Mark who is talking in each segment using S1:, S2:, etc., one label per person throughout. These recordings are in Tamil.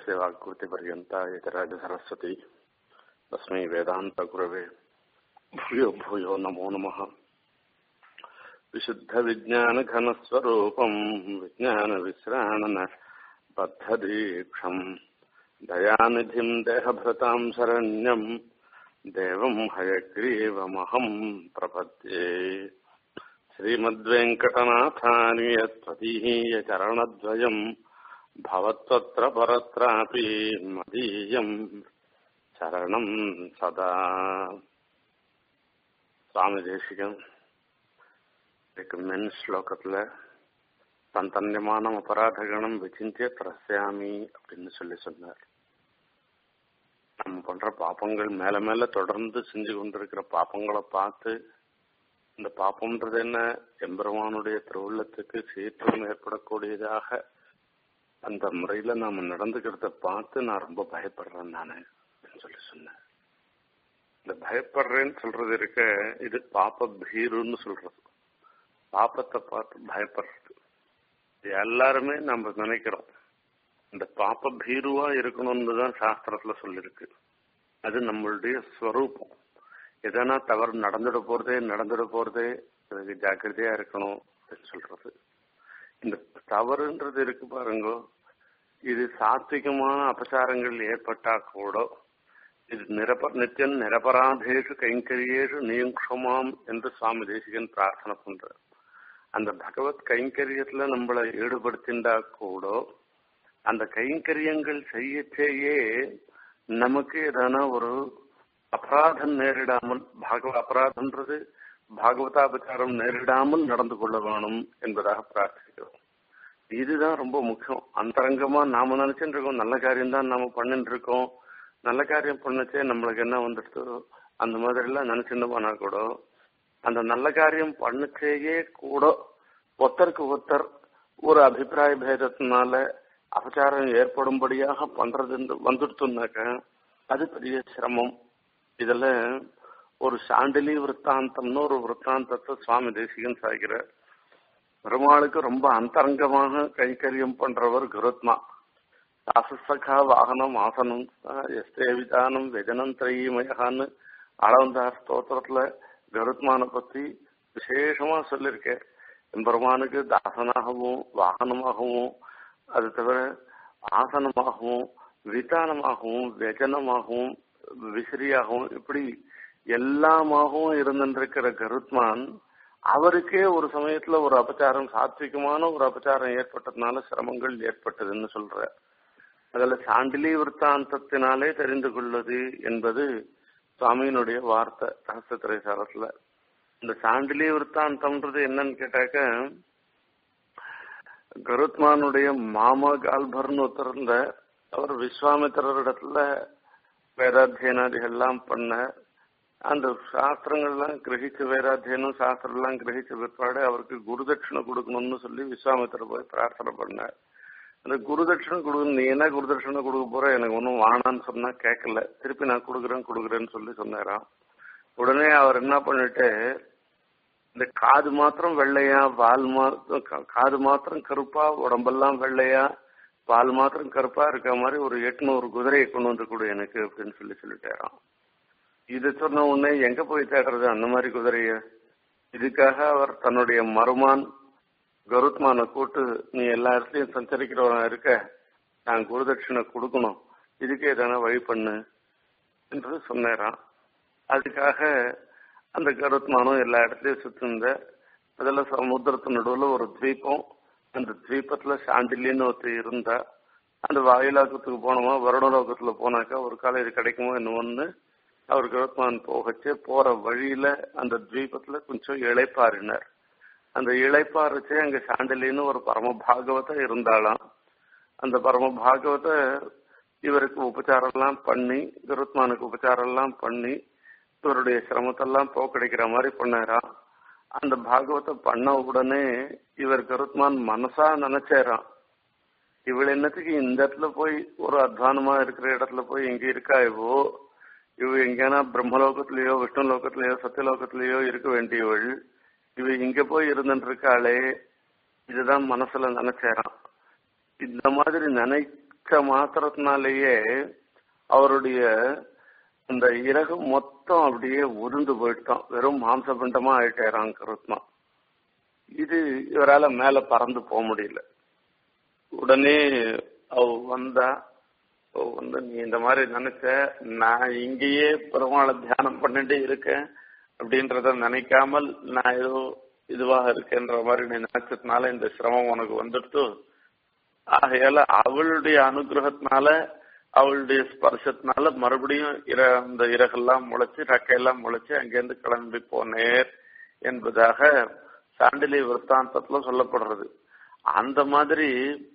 S1: यस्य वाक्कृतिपर्यन्ता यतिराजसरस्वती तस्मै वेदान्तगुरवे भूयो भूयो नमो नमः विशुद्धविज्ञानघनस्वरूपम् विज्ञानविश्राणन बद्धदीक्षम् दयानिधिम् देहभृताम् शरण्यम् देवम् हयग्रीवमहम् प्रपद्ये श्रीमद्वेङ्कटनाथानीयत्वदीयचरणद्वयम् भवत्वत्र परत्रापि मदीयम् சரணம் சதா சுவாமி தேசிகம் இதுக்கு மென் ஸ்லோகத்துல தந்தன்யமான அபராதகணம் விசிந்திய திரசியாமி அப்படின்னு சொல்லி சொன்னார் நம்ம பண்ற பாப்பங்கள் மேல மேல தொடர்ந்து செஞ்சு கொண்டிருக்கிற பாப்பங்களை பார்த்து இந்த பாப்பம்ன்றது என்ன எம்பெருமானுடைய திருவுள்ளத்துக்கு சீற்றம் ஏற்படக்கூடியதாக அந்த முறையில நாம நடந்துக்கிறத பார்த்து நான் ரொம்ப பயப்படுறேன் நானு சொல்லி சொன்னேன் இந்த பயப்படுறேன்னு சொல்றது இருக்க இது பாப்ப பீருன்னு சொல்றது பாப்பத்தை பார்த்து பயப்படுறது எல்லாருமே நம்ம நினைக்கிறோம் இந்த பாப்ப பீருவா இருக்கணும்னு தான் சாஸ்திரத்துல சொல்லிருக்கு அது நம்மளுடைய ஸ்வரூபம் எதனா தவறு நடந்துட போறதே நடந்துட போறதே அதுக்கு ஜாக்கிரதையா இருக்கணும் அப்படின்னு சொல்றது இந்த தவறுன்றது இருக்கு பாருங்க இது சாத்விகமான அபசாரங்கள் ஏற்பட்டா கூட இது நிரப நித்தியம் நிரபராதேஷு கைங்கரியேஷு நீங்ஷமாம் என்று சுவாமி தேசிகன் பிரார்த்தனை பண்றார் அந்த பகவத் கைங்கரியத்துல நம்மளை ஈடுபடுத்திண்டா கூட அந்த கைங்கரியங்கள் செய்யச்சேயே நமக்கு எதனா ஒரு அபராதம் நேரிடாமல் பாகவ அபராதம்ன்றது பாகவதாபச்சாரம் நேரிடாமல் நடந்து கொள்ள வேணும் என்பதாக பிரார்த்திக்கிறோம் இதுதான் ரொம்ப முக்கியம் அந்தரங்கமா நாம நினைச்சுட்டு இருக்கோம் நல்ல காரியம் தான் நாம பண்ணிட்டு இருக்கோம் நல்ல காரியம் பண்ணச்சே நம்மளுக்கு என்ன வந்துடுதோ அந்த மாதிரி எல்லாம் நினைச்சுட்டு போனா கூட அந்த நல்ல காரியம் பண்ணச்சேயே கூட ஒருத்தருக்கு ஒருத்தர் ஒரு அபிப்பிராய பேதத்தினால அபச்சாரம் ஏற்படும்படியாக பண்றது வந்துடுத்துனாக்க அது பெரிய சிரமம் இதுல ஒரு சாண்டிலி விற்த்தாந்தம்னு ஒரு விற்த்தாந்தத்தை சுவாமி தேசிகன் சாய்கிறார் பெருமாளுக்கு ரொம்ப அந்தரங்கமாக கைக்கரியம் பண்றவர் குருத்மா தாசசகா வாகனம் ஆசனம் எஸ்தே விதானம் வெஜனம் திரையமயகான்னு அளவந்தார் ஸ்தோத்திரத்துல கருத்மான பத்தி விசேஷமா சொல்லியிருக்கேன் எம்பெருமானுக்கு தாசனாகவும் வாகனமாகவும் அது தவிர ஆசனமாகவும் விதானமாகவும் வெஜனமாகவும் விசிறியாகவும் இப்படி எல்லாமாகவும் இருந்திருக்கிற கருத்மான் அவருக்கே ஒரு சமயத்துல ஒரு அபச்சாரம் சாத்விகமான ஒரு அபச்சாரம் ஏற்பட்டதுனால சிரமங்கள் ஏற்பட்டதுன்னு சொல்ற அதுல சாண்டிலி விற்த்தாந்தத்தினாலே தெரிந்து கொள்வது என்பது சுவாமியினுடைய வார்த்தை ரகசியத்துறை சாரத்துல இந்த சாண்டிலி விற்த்தாந்தம்ன்றது என்னன்னு கேட்டாக்க கருத்மானுடைய மாமா கால்பர்னு ஒருத்தர் இருந்த அவர் விஸ்வாமித்திரரிடத்துல வேதாத்தியனாதிகள்லாம் பண்ண அந்த சாஸ்திரங்கள்லாம் கிரகிச்ச வேதாத்தியனும் சாஸ்திரம்லாம் கிரகிச்ச பிற்பாடு அவருக்கு குருதட்சிணை கொடுக்கணும்னு சொல்லி விஸ்வாமித்திர போய் பிரார்த்தனை பண்ணார் அந்த குருதட்சிணை கொடுக்கணும் நீ என்ன குருதட்சிணை கொடுக்க போற எனக்கு ஒன்றும் வானான்னு சொன்னா கேட்கல திருப்பி நான் கொடுக்குறேன் கொடுக்குறேன்னு சொல்லி சொன்னாராம் உடனே அவர் என்ன பண்ணிட்டு இந்த காது மாத்திரம் வெள்ளையா வால் மாத்திரம் காது மாத்திரம் கருப்பா உடம்பெல்லாம் வெள்ளையா பால் மாத்திரம் கருப்பா இருக்க மாதிரி ஒரு எட்நூறு குதிரையை கொண்டு வந்து கொடு எனக்கு அப்படின்னு சொல்லி சொல்லிட்டாராம் இது சொன்ன உடனே எங்க போய் தேடுறது அந்த மாதிரி குதிரைய இதுக்காக அவர் தன்னுடைய மருமான் கருத்மான கூட்டு நீ எல்லா இடத்துலயும் சஞ்சரிக்கிறவனா இருக்க நான் குருதட்சிணை கொடுக்கணும் இதுக்கு எதனா வழி பண்ணு என்று சொன்னாராம் அதுக்காக அந்த கருத்மானும் எல்லா இடத்துலயும் சுத்திருந்த அதுல சமுத்திரத்து நடுவில் ஒரு தீபம் அந்த தீபத்துல சாண்டிலின்னு ஒருத்தர் இருந்தா அந்த வாயிலாக்கத்துக்கு போனோமா வருடலோகத்துல போனாக்கா ஒரு காலம் இது கிடைக்குமோ என்னமோன்னு அவர் கருத்மான் போகச்சே போற வழியில அந்த தீபத்துல கொஞ்சம் இழைப்பாரினார் அந்த இழைப்பாரிச்சே அங்க சாண்டிலின்னு ஒரு பரம பாகவத இருந்தாலாம் அந்த பரம பாகவத இவருக்கு உபச்சாரம் எல்லாம் பண்ணி கருத்மானுக்கு உபச்சாரம் எல்லாம் பண்ணி இவருடைய சிரமத்தெல்லாம் போக்கடிக்கிற மாதிரி பண்ணாராம் அந்த பாகவத்தை பண்ண உடனே இவர் கருத்மான் மனசா நினைச்சாராம் இவள் என்னத்துக்கு இந்த இடத்துல போய் ஒரு அத்வானமா இருக்கிற இடத்துல போய் எங்க இருக்கா இவோ இவ எங்கன்னா பிரம்மலோகத்திலேயோ விஷ்ணு லோகத்திலேயோ சத்தியலோகத்திலேயோ இருக்க வேண்டியவள் இவ இங்க போய் இருந்துட்டு இருக்காளே இதுதான் மனசுல நினைச்சேரான் இந்த மாதிரி நினை கடிச்ச மாத்திரத்தினாலேயே அவருடைய அந்த இறகு மொத்தம் அப்படியே உருந்து போயிட்டான் வெறும் மாம்சபிண்டமா ஆயிட்டாரான் கருத்தான் இது இவரால மேல பறந்து போக முடியல உடனே அவ வந்தா அவ வந்து நீ இந்த மாதிரி நினைச்ச நான் இங்கேயே பெருமாளை தியானம் பண்ணிட்டே இருக்கேன் அப்படின்றத நினைக்காமல் நான் ஏதோ இதுவாக இருக்கேன்ற மாதிரி நீ நினைச்சதுனால இந்த சிரமம் உனக்கு வந்துடுத்து ஆகையால அவளுடைய அனுகிரகத்தினால அவளுடைய ஸ்பர்சத்தினால மறுபடியும் இர அந்த இறகெல்லாம் முளைச்சு ரக்கையெல்லாம் முளைச்சு அங்கேருந்து கிளம்பி போனேர் என்பதாக சாண்டிலி விற்த்தாந்தத்துல சொல்லப்படுறது அந்த மாதிரி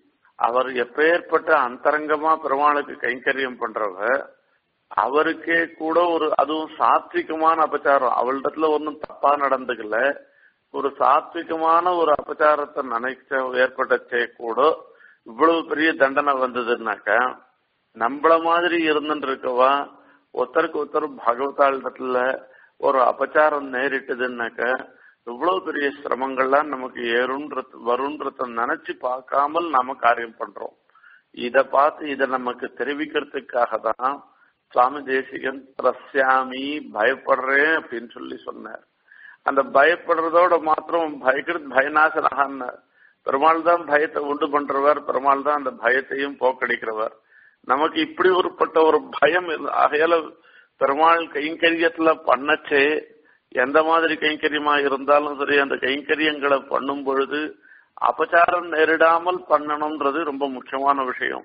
S1: அவர் எப்பேற்பட்ட அந்தரங்கமா பெருமாளுக்கு கைங்கரியம் பண்றவர் அவருக்கே கூட ஒரு அதுவும் சாத்விகமான அபச்சாரம் அவளிடத்துல ஒன்றும் தப்பா நடந்துக்கல ஒரு சாத்விகமான ஒரு அபச்சாரத்தை நினைச்ச ஏற்பட்டச்சே கூட இவ்வளவு பெரிய தண்டனை வந்ததுன்னாக்கா நம்மள மாதிரி இருந்துட்டு இருக்கவா ஒருத்தருக்கு ஒருத்தர் பகவதாளிடத்துல ஒரு அபச்சாரம் நேரிட்டதுன்னாக்க இவ்வளவு பெரிய சிரமங்கள்லாம் நமக்கு ஏறுன்றது வருன்றத நினைச்சு பார்க்காமல் நாம காரியம் பண்றோம் இத பார்த்து இத நமக்கு தெரிவிக்கிறதுக்காக தான் சுவாமி தேசிகன் ரஸ்யாமி பயப்படுறேன் அப்படின்னு சொல்லி சொன்னார் அந்த பயப்படுறதோட மாத்திரம் பயக்கிறது பயநாசனகான்னு பெருமாள் தான் பயத்தை உண்டு பண்றவர் பெருமாள் தான் அந்த பயத்தையும் போக்கடிக்கிறவர் நமக்கு இப்படி ஒருப்பட்ட ஒரு பயம் ஆகையால பெருமாள் கைங்கரியத்துல பண்ணச்சே எந்த மாதிரி கைங்கரியமா இருந்தாலும் சரி அந்த கைங்கரியங்களை பண்ணும் பொழுது அபச்சாரம் நேரிடாமல் பண்ணணும்ன்றது ரொம்ப முக்கியமான விஷயம்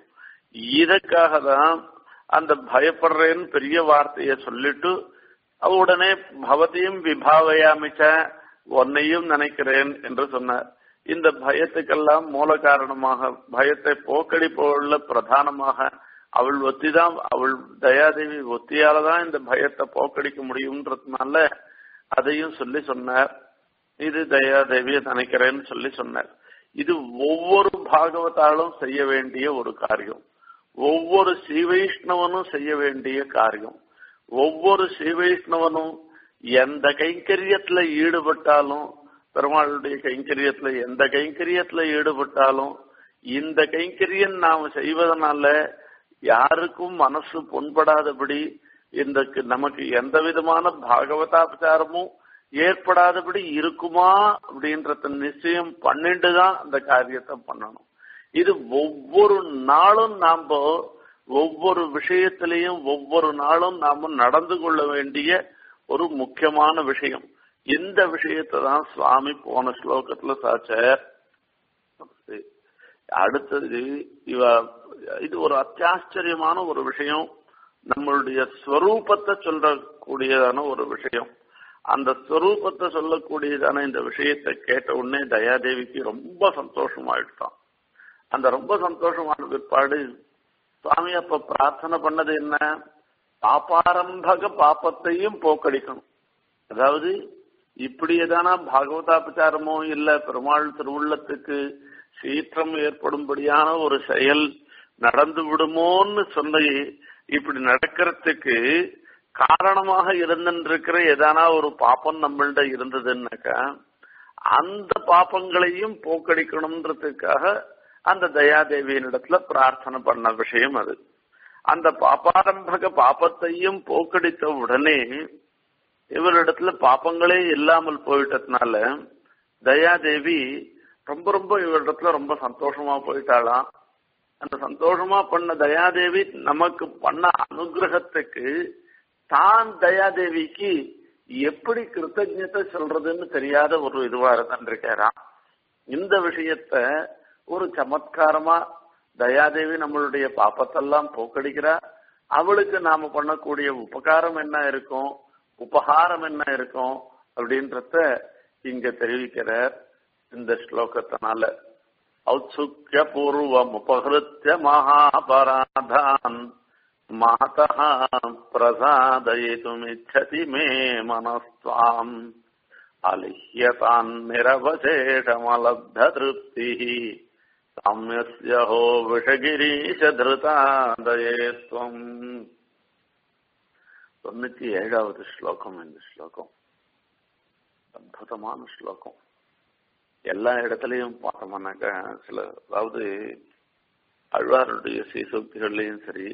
S1: இதற்காக தான் அந்த பயப்படுறேன்னு பெரிய வார்த்தையை சொல்லிட்டு உடனே பவத்தையும் விபாவையாமிச்ச உன்னையும் நினைக்கிறேன் என்று சொன்னார் இந்த பயத்துக்கெல்லாம் மூல காரணமாக பயத்தை போக்கடிப்பவள்ள பிரதானமாக அவள் ஒத்திதான் அவள் தயாதேவி ஒத்தியால தான் இந்த பயத்தை போக்கடிக்க முடியும்ன்றதுனால அதையும் சொல்லி சொன்னார் இது தயாதேவியை நினைக்கிறேன்னு சொல்லி சொன்னார் இது ஒவ்வொரு பாகவதாலும் செய்ய வேண்டிய ஒரு காரியம் ஒவ்வொரு ஸ்ரீவைஷ்ணவனும் செய்ய வேண்டிய காரியம் ஒவ்வொரு ஸ்ரீவைஷ்ணவனும் எந்த கைங்கரியத்துல ஈடுபட்டாலும் பெருமாளுடைய கைங்கரியத்துல எந்த கைங்கரியத்துல ஈடுபட்டாலும் இந்த கைங்கரியம் நாம் செய்வதனால யாருக்கும் மனசு புண்படாதபடி இந்த நமக்கு எந்த விதமான பாகவதாபச்சாரமும் ஏற்படாதபடி இருக்குமா அப்படின்றத நிச்சயம் பண்ணிட்டு தான் அந்த காரியத்தை பண்ணணும் இது ஒவ்வொரு நாளும் நாம ஒவ்வொரு விஷயத்திலையும் ஒவ்வொரு நாளும் நாம நடந்து கொள்ள வேண்டிய ஒரு முக்கியமான விஷயம் இந்த விஷயத்தை தான் சுவாமி போன ஸ்லோகத்துல சாச்சார் அடுத்தது இவ இது ஒரு அத்தியாச்சரியமான ஒரு விஷயம் நம்மளுடைய ஸ்வரூபத்தை சொல்லக்கூடியதான ஒரு விஷயம் அந்த ஸ்வரூபத்தை சொல்லக்கூடியதான இந்த விஷயத்தை கேட்ட உடனே தயாதேவிக்கு ரொம்ப சந்தோஷமாயிட்டான் அந்த ரொம்ப சந்தோஷமான பிற்பாடு சுவாமி அப்ப பிரார்த்தனை பண்ணது என்ன பாப்பாரம்பக பாப்பத்தையும் போக்கடிக்கணும் அதாவது இப்படி எதானா பாகவதாபச்சாரமோ இல்ல பெருமாள் திருவுள்ளத்துக்கு சீற்றம் ஏற்படும்படியான ஒரு செயல் நடந்து விடுமோன்னு சொல்லி இப்படி நடக்கிறதுக்கு காரணமாக இருந்திருக்கிற எதானா ஒரு பாப்பம் நம்மள்ட இருந்ததுன்னாக்கா அந்த பாப்பங்களையும் போக்கடிக்கணும்ன்றதுக்காக அந்த தயாதேவியினிடத்துல பிரார்த்தனை பண்ண விஷயம் அது அந்த பாப்பாரம்பக பாப்பத்தையும் போக்கடித்த உடனே இவரிடத்துல பாப்பங்களே இல்லாமல் போயிட்டதுனால தயாதேவி ரொம்ப ரொம்ப இவரிடத்துல ரொம்ப சந்தோஷமா போயிட்டாளாம் அந்த சந்தோஷமா பண்ண தயாதேவி நமக்கு பண்ண அனுகிரகத்துக்கு தான் தயாதேவிக்கு எப்படி கிருத்தஜத்தை சொல்றதுன்னு தெரியாத ஒரு இதுவா இருந்திருக்காராம் இந்த விஷயத்த ஒரு சமத்காரமா தயாதேவி நம்மளுடைய பாப்பத்தெல்லாம் போக்கடிக்கிறா அவளுக்கு நாம பண்ணக்கூடிய உபகாரம் என்ன இருக்கும் உபகாரம் என்ன இருக்கும் அப்படின்றத இங்க தெரிவிக்கிறார் இந்த ஸ்லோகத்தினால ஔத்சுக்கிய பூர்வம் உபகிருத்திய மகாபராதான் மாதா பிரசாதயிதுமிச்சதி மே மனஸ்வாம் அலிஹ்யதான் நிரவசேஷமலப்த திருப்தி சாமியஸ்யஹோ விஷகிரீஷதிருதாதயேத்வம் தொண்ணூத்தி ஏழாவது ஸ்லோகம் இந்த ஸ்லோகம் அற்புதமான ஸ்லோகம் எல்லா இடத்துலையும் பார்த்தோம்னாக்கா சில அதாவது ஆழ்வாருடைய சீசோக்திகள்லையும் சரி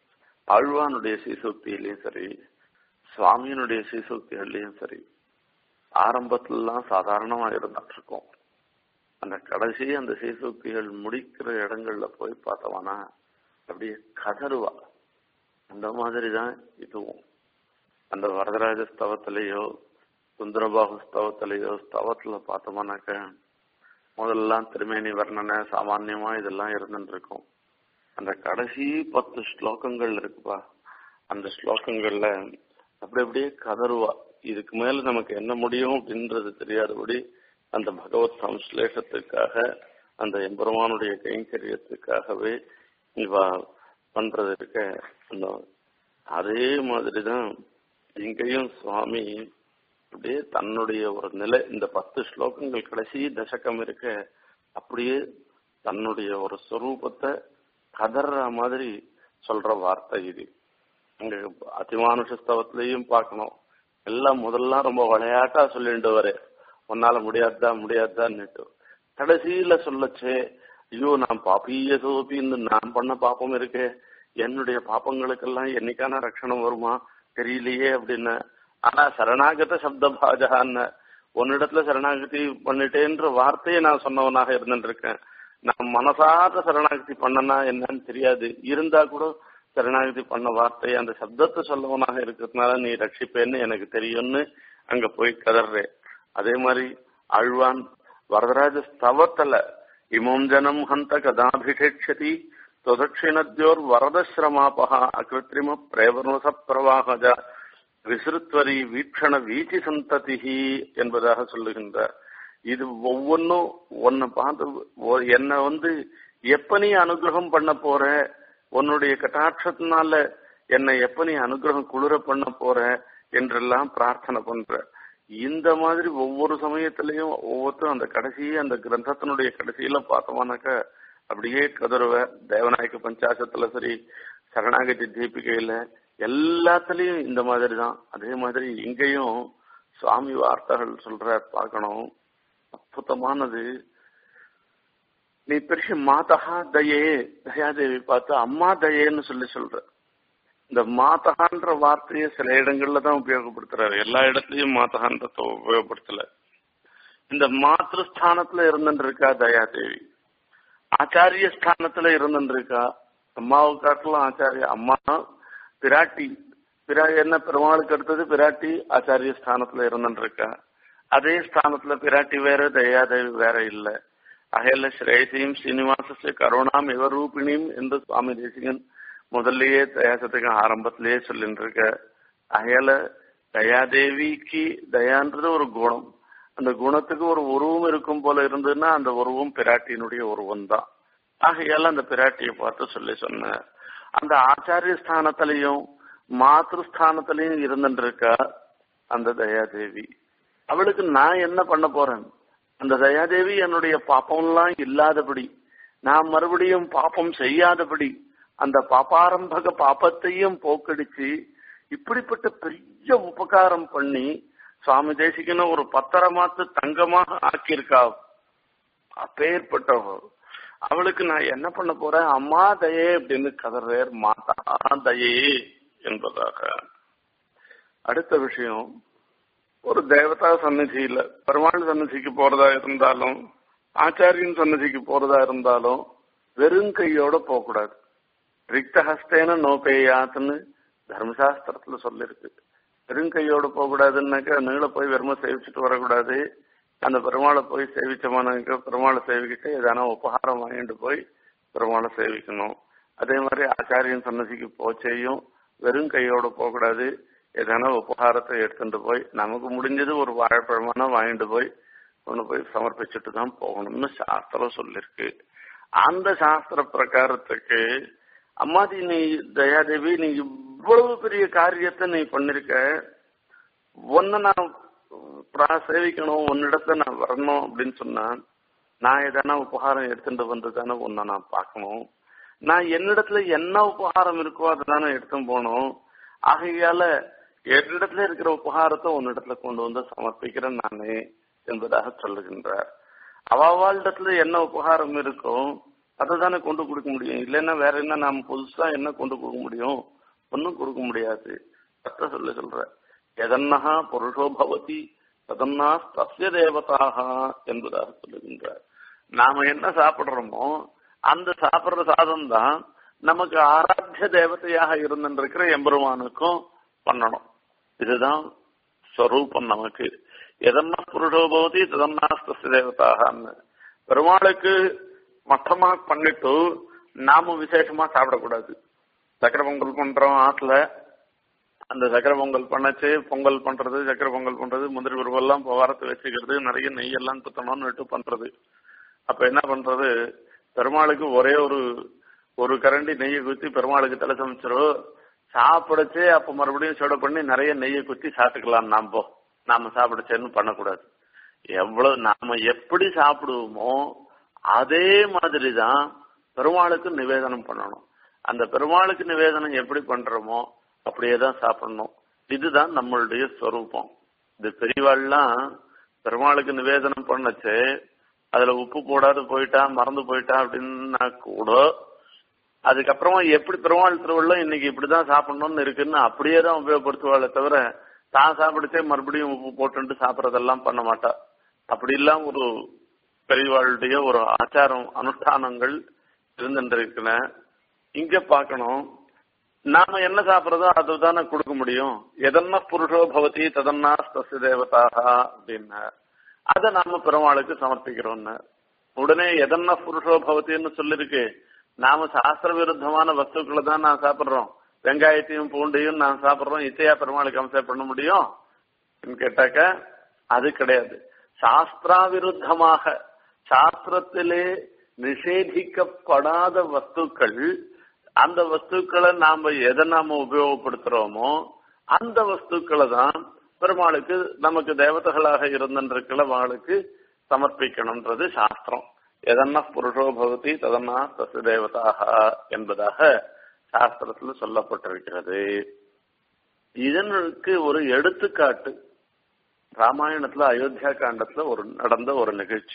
S1: ஆழ்வானுடைய சீசோக்தியிலையும் சரி சுவாமியினுடைய சீசோக்திகள்லையும் சரி ஆரம்பத்திலலாம் சாதாரணமா இருந்துட்டு இருக்கோம் அந்த கடைசி அந்த சீசோக்திகள் முடிக்கிற இடங்கள்ல போய் பார்த்தோம்னா அப்படியே கதறுவா அந்த மாதிரி தான் இதுவும் அந்த வரதராஜ ஸ்தவத்திலேயோ சுந்தரபாகு ஸ்தவத்திலேயோ ஸ்தவத்துல பார்த்தோம்னாக்க முதல்லாம் திருமேனி வர்ணனை சாமான்யமா இதெல்லாம் இருந்துட்டு இருக்கும் அந்த கடைசி பத்து ஸ்லோகங்கள் இருக்குப்பா அந்த ஸ்லோகங்கள்ல அப்படி அப்படியே கதறுவா இதுக்கு மேல நமக்கு என்ன முடியும் அப்படின்றது தெரியாதபடி அந்த பகவத் சம்ஸ்லேஷத்துக்காக அந்த எம்பெருமானுடைய கைங்கரியத்துக்காகவே இவ பண்றது இருக்க அந்த அதே மாதிரிதான் இங்கேயும் சுவாமி அப்படியே தன்னுடைய ஒரு நிலை இந்த பத்து ஸ்லோகங்கள் கடைசி தசகம் இருக்க அப்படியே தன்னுடைய ஒரு சொரூபத்தை கதற மாதிரி சொல்ற வார்த்தை இது இங்க அதிமானுஷ ஸ்தவத்திலையும் பார்க்கணும் எல்லாம் முதல்லாம் ரொம்ப விளையாட்டா சொல்லிட்டு வரே உன்னால முடியாதா முடியாதான்னுட்டு கடைசியில சொல்லச்சே ஐயோ நான் பாப்பிய சோபின்னு நான் பண்ண பாப்பம் இருக்கே என்னுடைய பாப்பங்களுக்கெல்லாம் என்னைக்கான ரட்சணம் வருமா தெரியலையே அப்படின்னு ஆனா சரணாகத சப்த பாஜகான்னு உன்னிடத்துல சரணாகதி பண்ணிட்டேன்ற வார்த்தையை நான் சொன்னவனாக இருந்துட்டு இருக்கேன் நான் மனசாத சரணாகதி பண்ணனா என்னன்னு தெரியாது இருந்தா கூட சரணாகதி பண்ண வார்த்தை அந்த சப்தத்தை சொல்லவனாக இருக்கிறதுனால நீ ரட்சிப்பேன்னு எனக்கு தெரியும்னு அங்க போய் கதறேன் அதே மாதிரி ஆழ்வான் வரதராஜ ஸ்தவத்துல இமம் ஜனம் ஹந்த கதாபிஷேட்சதி தொதட்சிணத்யோர் வரதஸ்ரமாபகா அகிருத்திரிம பிரேவனச பிரவாகஜ விசிறுத்வரி வீக்ஷண வீச்சி சந்ததிஹி என்பதாக சொல்லுகின்றார் இது ஒவ்வொன்றும் உன்னை பார்த்து என்னை வந்து எப்ப நீ அனுகிரகம் பண்ண போற உன்னுடைய கட்டாட்சத்தினால என்னை எப்ப நீ அனுகிரகம் குளிர பண்ண போற என்றெல்லாம் பிரார்த்தனை பண்ற இந்த மாதிரி ஒவ்வொரு சமயத்திலையும் ஒவ்வொருத்தரும் அந்த கடைசி அந்த கிரந்தத்தினுடைய கடைசியில பார்த்தோம்னாக்க அப்படியே கதறுவ தேவநாயக பஞ்சாசத்துல சரி சரணாகதி தீபிகையில எல்லாத்துலயும் இந்த மாதிரி தான் அதே மாதிரி இங்கேயும் சுவாமி வார்த்தைகள் சொல்ற பார்க்கணும் அற்புதமானது நீ பெரிய மாதகா தயே தயாதேவி பார்த்து அம்மா தயேன்னு சொல்லி சொல்ற இந்த மாதகான்ற வார்த்தையை சில இடங்கள்ல தான் உபயோகப்படுத்துறாரு எல்லா இடத்துலயும் மாதகான்றத உபயோகப்படுத்தல இந்த மாத்திருஸ்தானத்துல இருந்துட்டு இருக்கா தயாதேவி ஆச்சாரிய ஸ்தானத்துல இருந்துட்டு இருக்கா அம்மாவை காட்டிலும் ஆச்சாரிய அம்மா பிராட்டி பிரா என்ன பெருமாளுக்கு அடுத்தது பிராட்டி ஆச்சாரிய ஸ்தானத்துல இருந்துட்டு இருக்கா அதே ஸ்தானத்துல பிராட்டி வேற தயாதேவி வேற இல்ல அகையில ஸ்ரேயசியும் ஸ்ரீனிவாச கருணாம் இவரூபிணியும் என்று சுவாமி தேசிகன் முதல்லயே தயாசத்துக்கு ஆரம்பத்திலேயே சொல்லிட்டு இருக்க அகையால தயாதேவிக்கு தயான்றது ஒரு குணம் அந்த குணத்துக்கு ஒரு உருவம் இருக்கும் போல இருந்ததுன்னா அந்த உருவம் பிராட்டியினுடைய உருவம் தான் ஆகையால அந்த பிராட்டியை பார்த்து சொல்லி சொன்ன அந்த ஆச்சாரிய ஸ்தானத்திலையும் மாத்திருஸ்தானத்திலையும் இருந்துட்டு இருக்கா அந்த தயாதேவி அவளுக்கு நான் என்ன பண்ண போறேன் அந்த தயாதேவி என்னுடைய பாப்பம்லாம் இல்லாதபடி நான் மறுபடியும் பாப்பம் செய்யாதபடி அந்த பாப்பாரம்பக பாப்பத்தையும் போக்கடிச்சு இப்படிப்பட்ட பெரிய உபகாரம் பண்ணி சுவாமி தேசிகன ஒரு பத்திரமாத்து தங்கமாக ஆக்கியிருக்கா அப்பேற்பட்டவ அவளுக்கு நான் என்ன பண்ண போறேன் அம்மா தயே அப்படின்னு கதறார் மாதா தயே என்பதாக அடுத்த விஷயம் ஒரு தேவதா சன்னதியில பெருமாள் சன்னதிக்கு போறதா இருந்தாலும் ஆச்சாரியன் சன்னதிக்கு போறதா இருந்தாலும் வெறும் கையோட போகக்கூடாது ரிக்தஹஸ்தேன நோபேயாத்துன்னு தர்மசாஸ்திரத்துல சொல்லிருக்கு வெறும் கையோட போகக்கூடாதுன்னாக்கா நீள போய் வெறும சேவிச்சுட்டு வரக்கூடாது அந்த பெருமாளை போய் சேவிச்சோமானாக்க பெருமாளை சேவிக்கிட்டு எதனா உபகாரம் வாங்கிட்டு போய் பெருமாளை சேவிக்கணும் அதே மாதிரி ஆச்சாரியன் சன்னதிக்கு போச்சேயும் வெறும் கையோட போகக்கூடாது எதனா உபகாரத்தை எடுத்துட்டு போய் நமக்கு முடிஞ்சது ஒரு வாழைப்பழமான வாங்கிட்டு போய் கொண்டு போய் சமர்ப்பிச்சுட்டு தான் போகணும்னு சாஸ்திரம் சொல்லிருக்கு அந்த சாஸ்திர பிரகாரத்துக்கு அம்மாதி நீ தயாதேவி நீ இவ்வளவு பெரிய காரியத்தை நீ பண்ணிருக்க ஒன்ன நான் சேவிக்கணும் உன்னிடத்துல நான் வரணும் அப்படின்னு சொன்னா நான் எதனா உபகாரம் எடுத்துட்டு வந்து தானே உன்னை நான் பார்க்கணும் நான் என்னிடத்துல என்ன உபகாரம் இருக்கோ அதை தானே எடுத்துன்னு போகணும் ஆகையால என்னிடத்துல இருக்கிற உபகாரத்தை உன்னிடத்துல கொண்டு வந்து சமர்ப்பிக்கிறேன் நானே என்பதாக சொல்லுகின்றார் அவாவாளிடத்துல என்ன உபகாரம் இருக்கோ அதை தானே கொண்டு கொடுக்க முடியும் இல்லைன்னா வேற என்ன நாம புதுசா என்ன கொண்டு கொடுக்க முடியும் ஒன்றும் கொடுக்க முடியாது அத்த சொல்ல சொல்ற எதன்னஹா புருஷோ பவதி ததன்னா தஸ்ய தேவதாக என்பதாக சொல்லுகின்றார் நாம என்ன சாப்பிடுறோமோ அந்த சாப்பிடுற சாதம் தான் நமக்கு ஆராத்திய தேவதையாக இருந்திருக்கிற எம்பெருமானுக்கும் பண்ணணும் இதுதான் ஸ்வரூபம் நமக்கு எதன்னா புருஷோ பவதி ததன்னா தஸ்ய தேவதாகன்னு பெருமாளுக்கு மட்டமா பண்ணிட்டு நாம விசேஷமா சாப்பிடக்கூடாது சக்கரை பொங்கல் பண்றோம் ஆத்துல அந்த சக்கரை பொங்கல் பண்ணச்சு பொங்கல் பண்றது சக்கரை பொங்கல் பண்றது முந்திரி பருவெல்லாம் வாரத்தை வச்சுக்கிறது நிறைய நெய் எல்லாம் குத்தணும்னு பண்றது அப்ப என்ன பண்றது பெருமாளுக்கு ஒரே ஒரு ஒரு கரண்டி நெய்யை குத்தி பெருமாளுக்கு தலை சமைச்சிரும் சாப்பிடச்சே அப்ப மறுபடியும் சுட பண்ணி நிறைய நெய்யை குத்தி சாப்பிட்டுக்கலாம் நாம நாம சாப்பிடச்சேன்னு பண்ணக்கூடாது எவ்வளவு நாம எப்படி சாப்பிடுவோமோ அதே மாதிரிதான் பெருமாளுக்கு நிவேதனம் பண்ணணும் அந்த பெருமாளுக்கு நிவேதனம் எப்படி பண்றோமோ அப்படியே தான் சாப்பிடணும் இதுதான் நம்மளுடைய ஸ்வரூபம் இந்த பெரியவாள்லாம் பெருமாளுக்கு நிவேதனம் பண்ணச்சு அதுல உப்பு போடாது போயிட்டா மறந்து போயிட்டா அப்படின்னா கூட அதுக்கப்புறமா எப்படி பெருமாள் திருவள்ளும் இன்னைக்கு இப்படிதான் சாப்பிடணும்னு இருக்குன்னு அப்படியே தான் உபயோகப்படுத்துவாளே தவிர தான் சாப்பிடுச்சே மறுபடியும் உப்பு போட்டு சாப்பிடறதெல்லாம் பண்ண மாட்டா அப்படி எல்லாம் ஒரு பெரியவாளுடைய ஒரு ஆச்சாரம் அனுஷ்டானங்கள் இருந்துருக்குன இங்க பார்க்கணும் நாம என்ன சாப்பிடுறதோ அதுதானே கொடுக்க முடியும் எதன்னா புருஷோ பவதி ததன்னா தஸ்ய தேவதாக அப்படின்னா அதை நாம பெருமாளுக்கு சமர்ப்பிக்கிறோம்னு உடனே எதன்னா புருஷோ பவத்தின்னு சொல்லிருக்கு நாம சாஸ்திர விருத்தமான வஸ்துக்களை தான் நான் சாப்பிடுறோம் வெங்காயத்தையும் பூண்டையும் நான் சாப்பிடுறோம் இத்தையா பெருமாளுக்கு அம்சம் பண்ண முடியும் கேட்டாக்க அது கிடையாது சாஸ்திராவிருத்தமாக சாஸ்திரத்திலே நிஷேதிக்கப்படாத வஸ்துக்கள் அந்த வஸ்துக்களை நாம எதை நாம உபயோகப்படுத்துறோமோ அந்த வஸ்துக்களை தான் பெருமாளுக்கு நமக்கு தேவதைகளாக இருந்திருக்கிற வாளுக்கு சமர்ப்பிக்கணும்ன்றது சாஸ்திரம் எதன்னா புருஷோ பவதி ததன்னா தசு தேவதாக என்பதாக சாஸ்திரத்துல சொல்லப்பட்டிருக்கிறது இதனுக்கு ஒரு எடுத்துக்காட்டு ராமாயணத்துல அயோத்தியா காண்டத்துல ஒரு நடந்த ஒரு நிகழ்ச்சி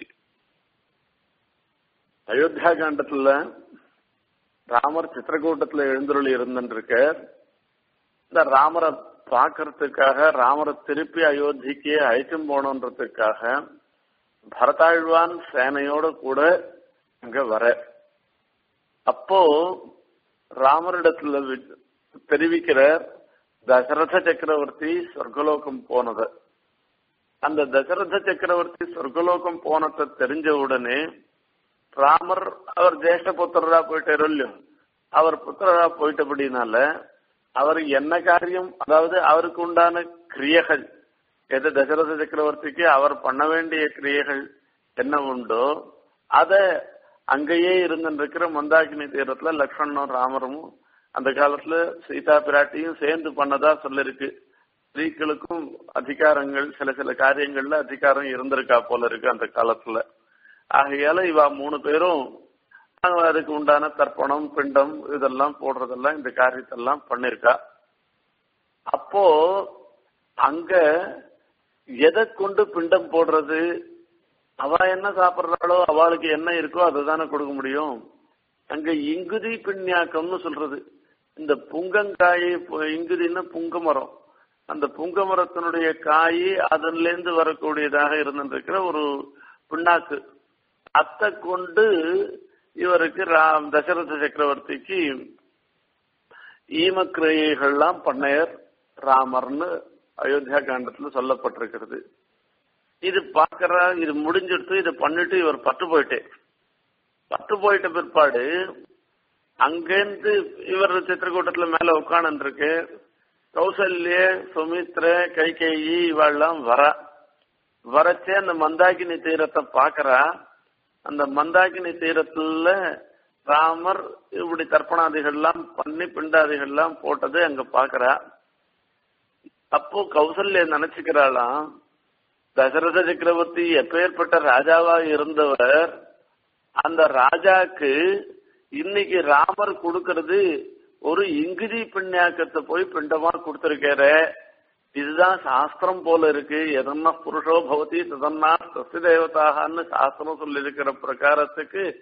S1: அயோத்தியா காண்டத்துல ராமர் சித்திரக்கூட்டத்துல எழுந்தருளி இருந்துருக்க இந்த ராமரை பார்க்கறதுக்காக ராமரை திருப்பி அயோத்திக்கு அழைச்சும் போகணுன்றதுக்காக பரதாழ்வான் சேனையோட கூட அங்க வர அப்போ ராமரிடத்துல தெரிவிக்கிற தசரத சக்கரவர்த்தி சொர்க்கலோகம் போனது அந்த தசரத சக்கரவர்த்தி சொர்க்கலோகம் போனதை தெரிஞ்ச உடனே ராமர் அவர் ஜேஷ்ட புத்திரரா போயிட்டாரு இல்லையோ அவர் புத்திரரா போயிட்டபடினால அவர் என்ன காரியம் அதாவது அவருக்கு உண்டான கிரியைகள் எது தசரத சக்கரவர்த்திக்கு அவர் பண்ண வேண்டிய கிரியைகள் என்ன உண்டோ அத அங்கேயே இருந்திருக்கிற மந்தாகினி தீரத்துல லக்ஷ்மணனும் ராமரும் அந்த காலத்துல சீதா பிராட்டியும் சேர்ந்து பண்ணதா சொல்லிருக்கு ஸ்திரீகளுக்கும் அதிகாரங்கள் சில சில காரியங்கள்ல அதிகாரம் இருந்திருக்கா போல இருக்கு அந்த காலத்துல ஆகையால இவ மூணு பேரும் அதுக்கு உண்டான தர்ப்பணம் பிண்டம் இதெல்லாம் போடுறதெல்லாம் இந்த காரியத்தெல்லாம் பண்ணிருக்கா அப்போ அங்க எதை கொண்டு பிண்டம் போடுறது அவ என்ன சாப்பிடுறாளோ அவளுக்கு என்ன இருக்கோ அதை தானே கொடுக்க முடியும் அங்க இங்குதி பின்யாக்கம்னு சொல்றது இந்த புங்கங்காய் இங்குதின்னா புங்க மரம் அந்த புங்க மரத்தினுடைய காய் அதுல இருந்து வரக்கூடியதாக இருந்திருக்கிற ஒரு பின்னாக்கு அத்தை கொண்டு இவருக்கு ராம் தசரத சக்கரவர்த்திக்கு ஈமக்கிரியைகள்லாம் பண்ணையர் ராமர்னு அயோத்தியா காண்டத்துல சொல்லப்பட்டிருக்கிறது இது பாக்குற இது முடிஞ்சிடுத்து இதை பண்ணிட்டு இவர் பட்டு போயிட்டே பட்டு போயிட்ட பிற்பாடு அங்கேருந்து இவர் சித்திரக்கூட்டத்துல மேல உட்காந்து இருக்கு கௌசல்ய சுமித்ர கைகேயி இவாள்லாம் வர வரச்சே அந்த மந்தாகினி தீரத்தை பாக்குறா அந்த மந்தாகினி தீரத்துல ராமர் இப்படி தர்ப்பணாதிகள்லாம் பண்ணி பிண்டாதிகள்லாம் போட்டது அங்க பாக்குறா அப்போ கௌசல்ய நினைச்சுக்கிறாளாம் தசரத சக்கரவர்த்தி எப்பேற்பட்ட ராஜாவா இருந்தவர் அந்த ராஜாக்கு இன்னைக்கு ராமர் கொடுக்கறது ஒரு இங்குதி பிண்யாக்கத்தை போய் பிண்டமா கொடுத்திருக்காரு இதுதான் சாஸ்திரம் போல இருக்கு எதன்னா புருஷோ பவதி ததன்னா சசி தேவதாகன்னு சாஸ்திரம் சொல்லியிருக்கிற பிரகாரத்துக்கு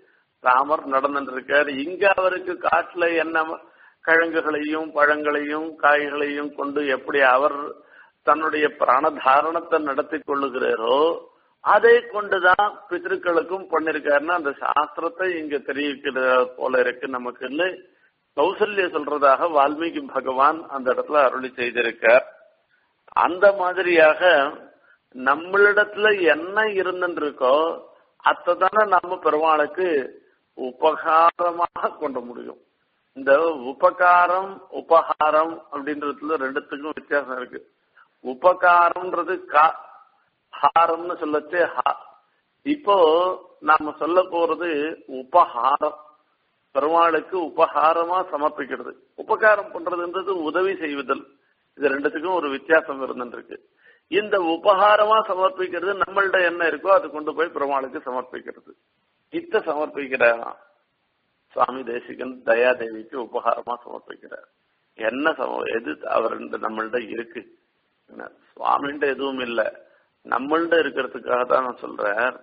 S1: ராமர் நடந்துட்டு இருக்கார் இங்க அவருக்கு காட்டுல என்ன கிழங்குகளையும் பழங்களையும் காய்களையும் கொண்டு எப்படி அவர் தன்னுடைய பிராணதாரணத்தை நடத்தி கொள்ளுகிறாரோ அதை கொண்டுதான் பித்திருக்களுக்கும் பண்ணிருக்காருன்னா அந்த சாஸ்திரத்தை இங்க தெரிவிக்கிற போல இருக்கு நமக்குன்னு கௌசல்ய சொல்றதாக வால்மீகி பகவான் அந்த இடத்துல அருளி செய்திருக்கார் அந்த மாதிரியாக நம்மளிடத்துல என்ன இருந்துருக்கோ அத்தைதானே நம்ம பெருமாளுக்கு உபகாரமாக கொண்டு முடியும் இந்த உபகாரம் உபகாரம் அப்படின்றதுல ரெண்டுத்துக்கும் வித்தியாசம் இருக்கு உபகாரம்ன்றது கா ஹாரம்னு சொல்லச்சு இப்போ நாம சொல்ல போறது உபகாரம் பெருமாளுக்கு உபகாரமா சமர்ப்பிக்கிறது உபகாரம் பண்றதுன்றது உதவி செய்வதல் இது ரெண்டுத்துக்கும் ஒரு வித்தியாசம் இருந்துருக்கு இந்த உபகாரமா சமர்ப்பிக்கிறது நம்மள்ட என்ன இருக்கோ அது கொண்டு போய் பெருமாளுக்கு சமர்ப்பிக்கிறது இத்த சமர்ப்பிக்கிறாராம் சுவாமி தேசிகன் தயாதேவிக்கு உபகாரமா சமர்ப்பிக்கிறார் என்ன சம எது அவர் நம்மள்ட இருக்கு சுவாமின்ட எதுவும் இல்லை நம்மள்ட இருக்கிறதுக்காக தான் நான் சொல்றேன்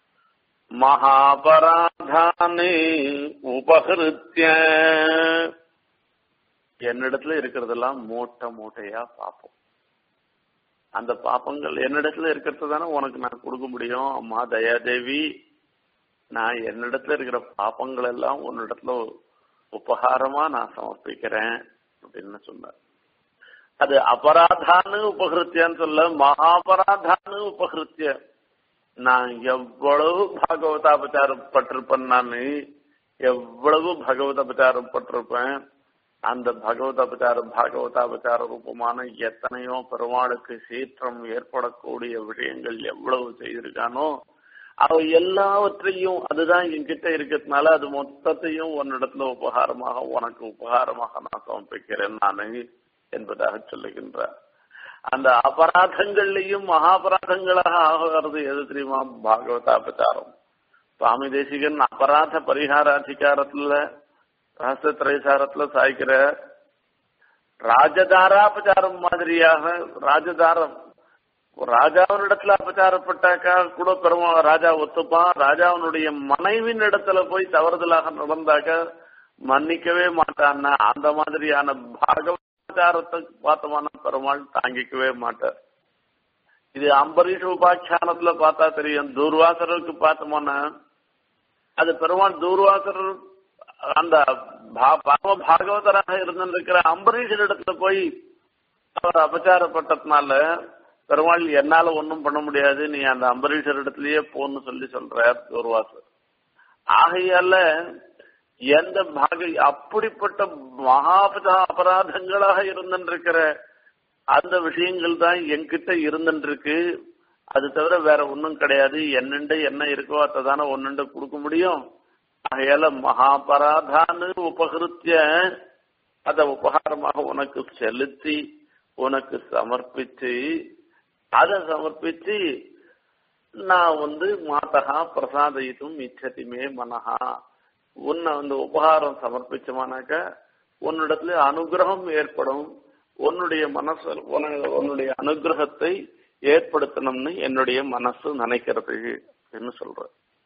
S1: மகாபராதானே உபகிருத்திய என்னிடத்துல இருக்கிறதெல்லாம் மூட்டை மூட்டையா பார்ப்போம் அந்த பாப்பங்கள் என்னிடத்துல இருக்கிறது தானே உனக்கு நான் கொடுக்க முடியும் அம்மா தயாதேவி நான் என்னிடத்துல இருக்கிற பாப்பங்கள் எல்லாம் உன்னிடத்துல உபகாரமா நான் சமர்ப்பிக்கிறேன் அப்படின்னு சொன்னார் அது அபராதானு உபகிருத்தியான்னு சொல்ல மகாபராதானு உபகிருத்திய நான் எவ்வளவு பாகவதாபச்சாரம் பட்டிருப்பேன் நான் எவ்வளவு பகவதாபச்சாரம் பட்டிருப்பேன் அந்த பகவதாபச்சாரம் பாகவதாபச்சார ரூபமான எத்தனையோ பெருமாளுக்கு சீற்றம் ஏற்படக்கூடிய விஷயங்கள் எவ்வளவு செய்திருக்கானோ அவ எல்லாவற்றையும் அதுதான் என்கிட்ட இருக்கிறதுனால அது மொத்தத்தையும் உன்னிடத்துல உபகாரமாக உனக்கு உபகாரமாக நான் சமர்ப்பிக்கிறேன் நானு என்பதாக சொல்லுகின்றார் அந்த அபராதங்கள்லையும் மகாபராதங்களாக ஆகிறது எது தெரியுமா பாகவதாபச்சாரம் சுவாமி தேசிகன் அபராத பரிகாராதிகாரத்துல ரகசிய திரைசாரத்துல சாய்க்கிற ராஜதாராபச்சாரம் மாதிரியாக ராஜதாரம் ராஜாவினிடத்துல அபச்சாரப்பட்டாக்கா கூட பெருமா ராஜா ஒத்துப்பான் ராஜாவினுடைய மனைவின் இடத்துல போய் தவறுதலாக நடந்தாக்க மன்னிக்கவே மாட்டான்னா அந்த மாதிரியான பாகவதாச்சாரத்தை பார்த்தோம்னா பெருமாள் தாங்கிக்கவே மாட்டார் இது அம்பரீஷ் உபாக்கியானத்துல பார்த்தா தெரியும் தூர்வாசருக்கு பார்த்தோம்னா அது பெருமாள் தூர்வாசர் அந்த பரம பாகவதராக இருந்திருக்கிற அம்பரீஷன் இடத்துல போய் அவர் அபச்சாரப்பட்டதுனால பெருமாள் என்னால ஒன்றும் பண்ண முடியாது நீ அந்த அம்பரீஷர் இடத்துலயே போன்னு சொல்லி சொல்றார் தூர்வாசர் ஆகையால எந்த பாக அப்படிப்பட்ட மகாபத அபராதங்களாக இருந்திருக்கிற அந்த விஷயங்கள் தான் என்கிட்ட இருந்துருக்கு அது தவிர வேற ஒன்றும் கிடையாது என்னண்டு என்ன இருக்கோ அதை தானே ஒன்னுண்டு கொடுக்க முடியும் ஆகையால மகாபராதான்னு உபகிருத்திய அத உபகாரமாக உனக்கு செலுத்தி உனக்கு சமர்ப்பிச்சு அதை சமர்ப்பிச்சு நான் வந்து மாதகா பிரசாதயித்தும் இச்சதிமே மனஹா உன்னை வந்து உபகாரம் சமர்ப்பிச்சமானாக்க உன்னிடத்துல அனுகிரகம் ஏற்படும் உன்னுடைய மனசு உன்னுடைய அனுகிரகத்தை ஏற்படுத்தணும்னு என்னுடைய மனசு நினைக்கிறது அப்படின்னு சொல்ற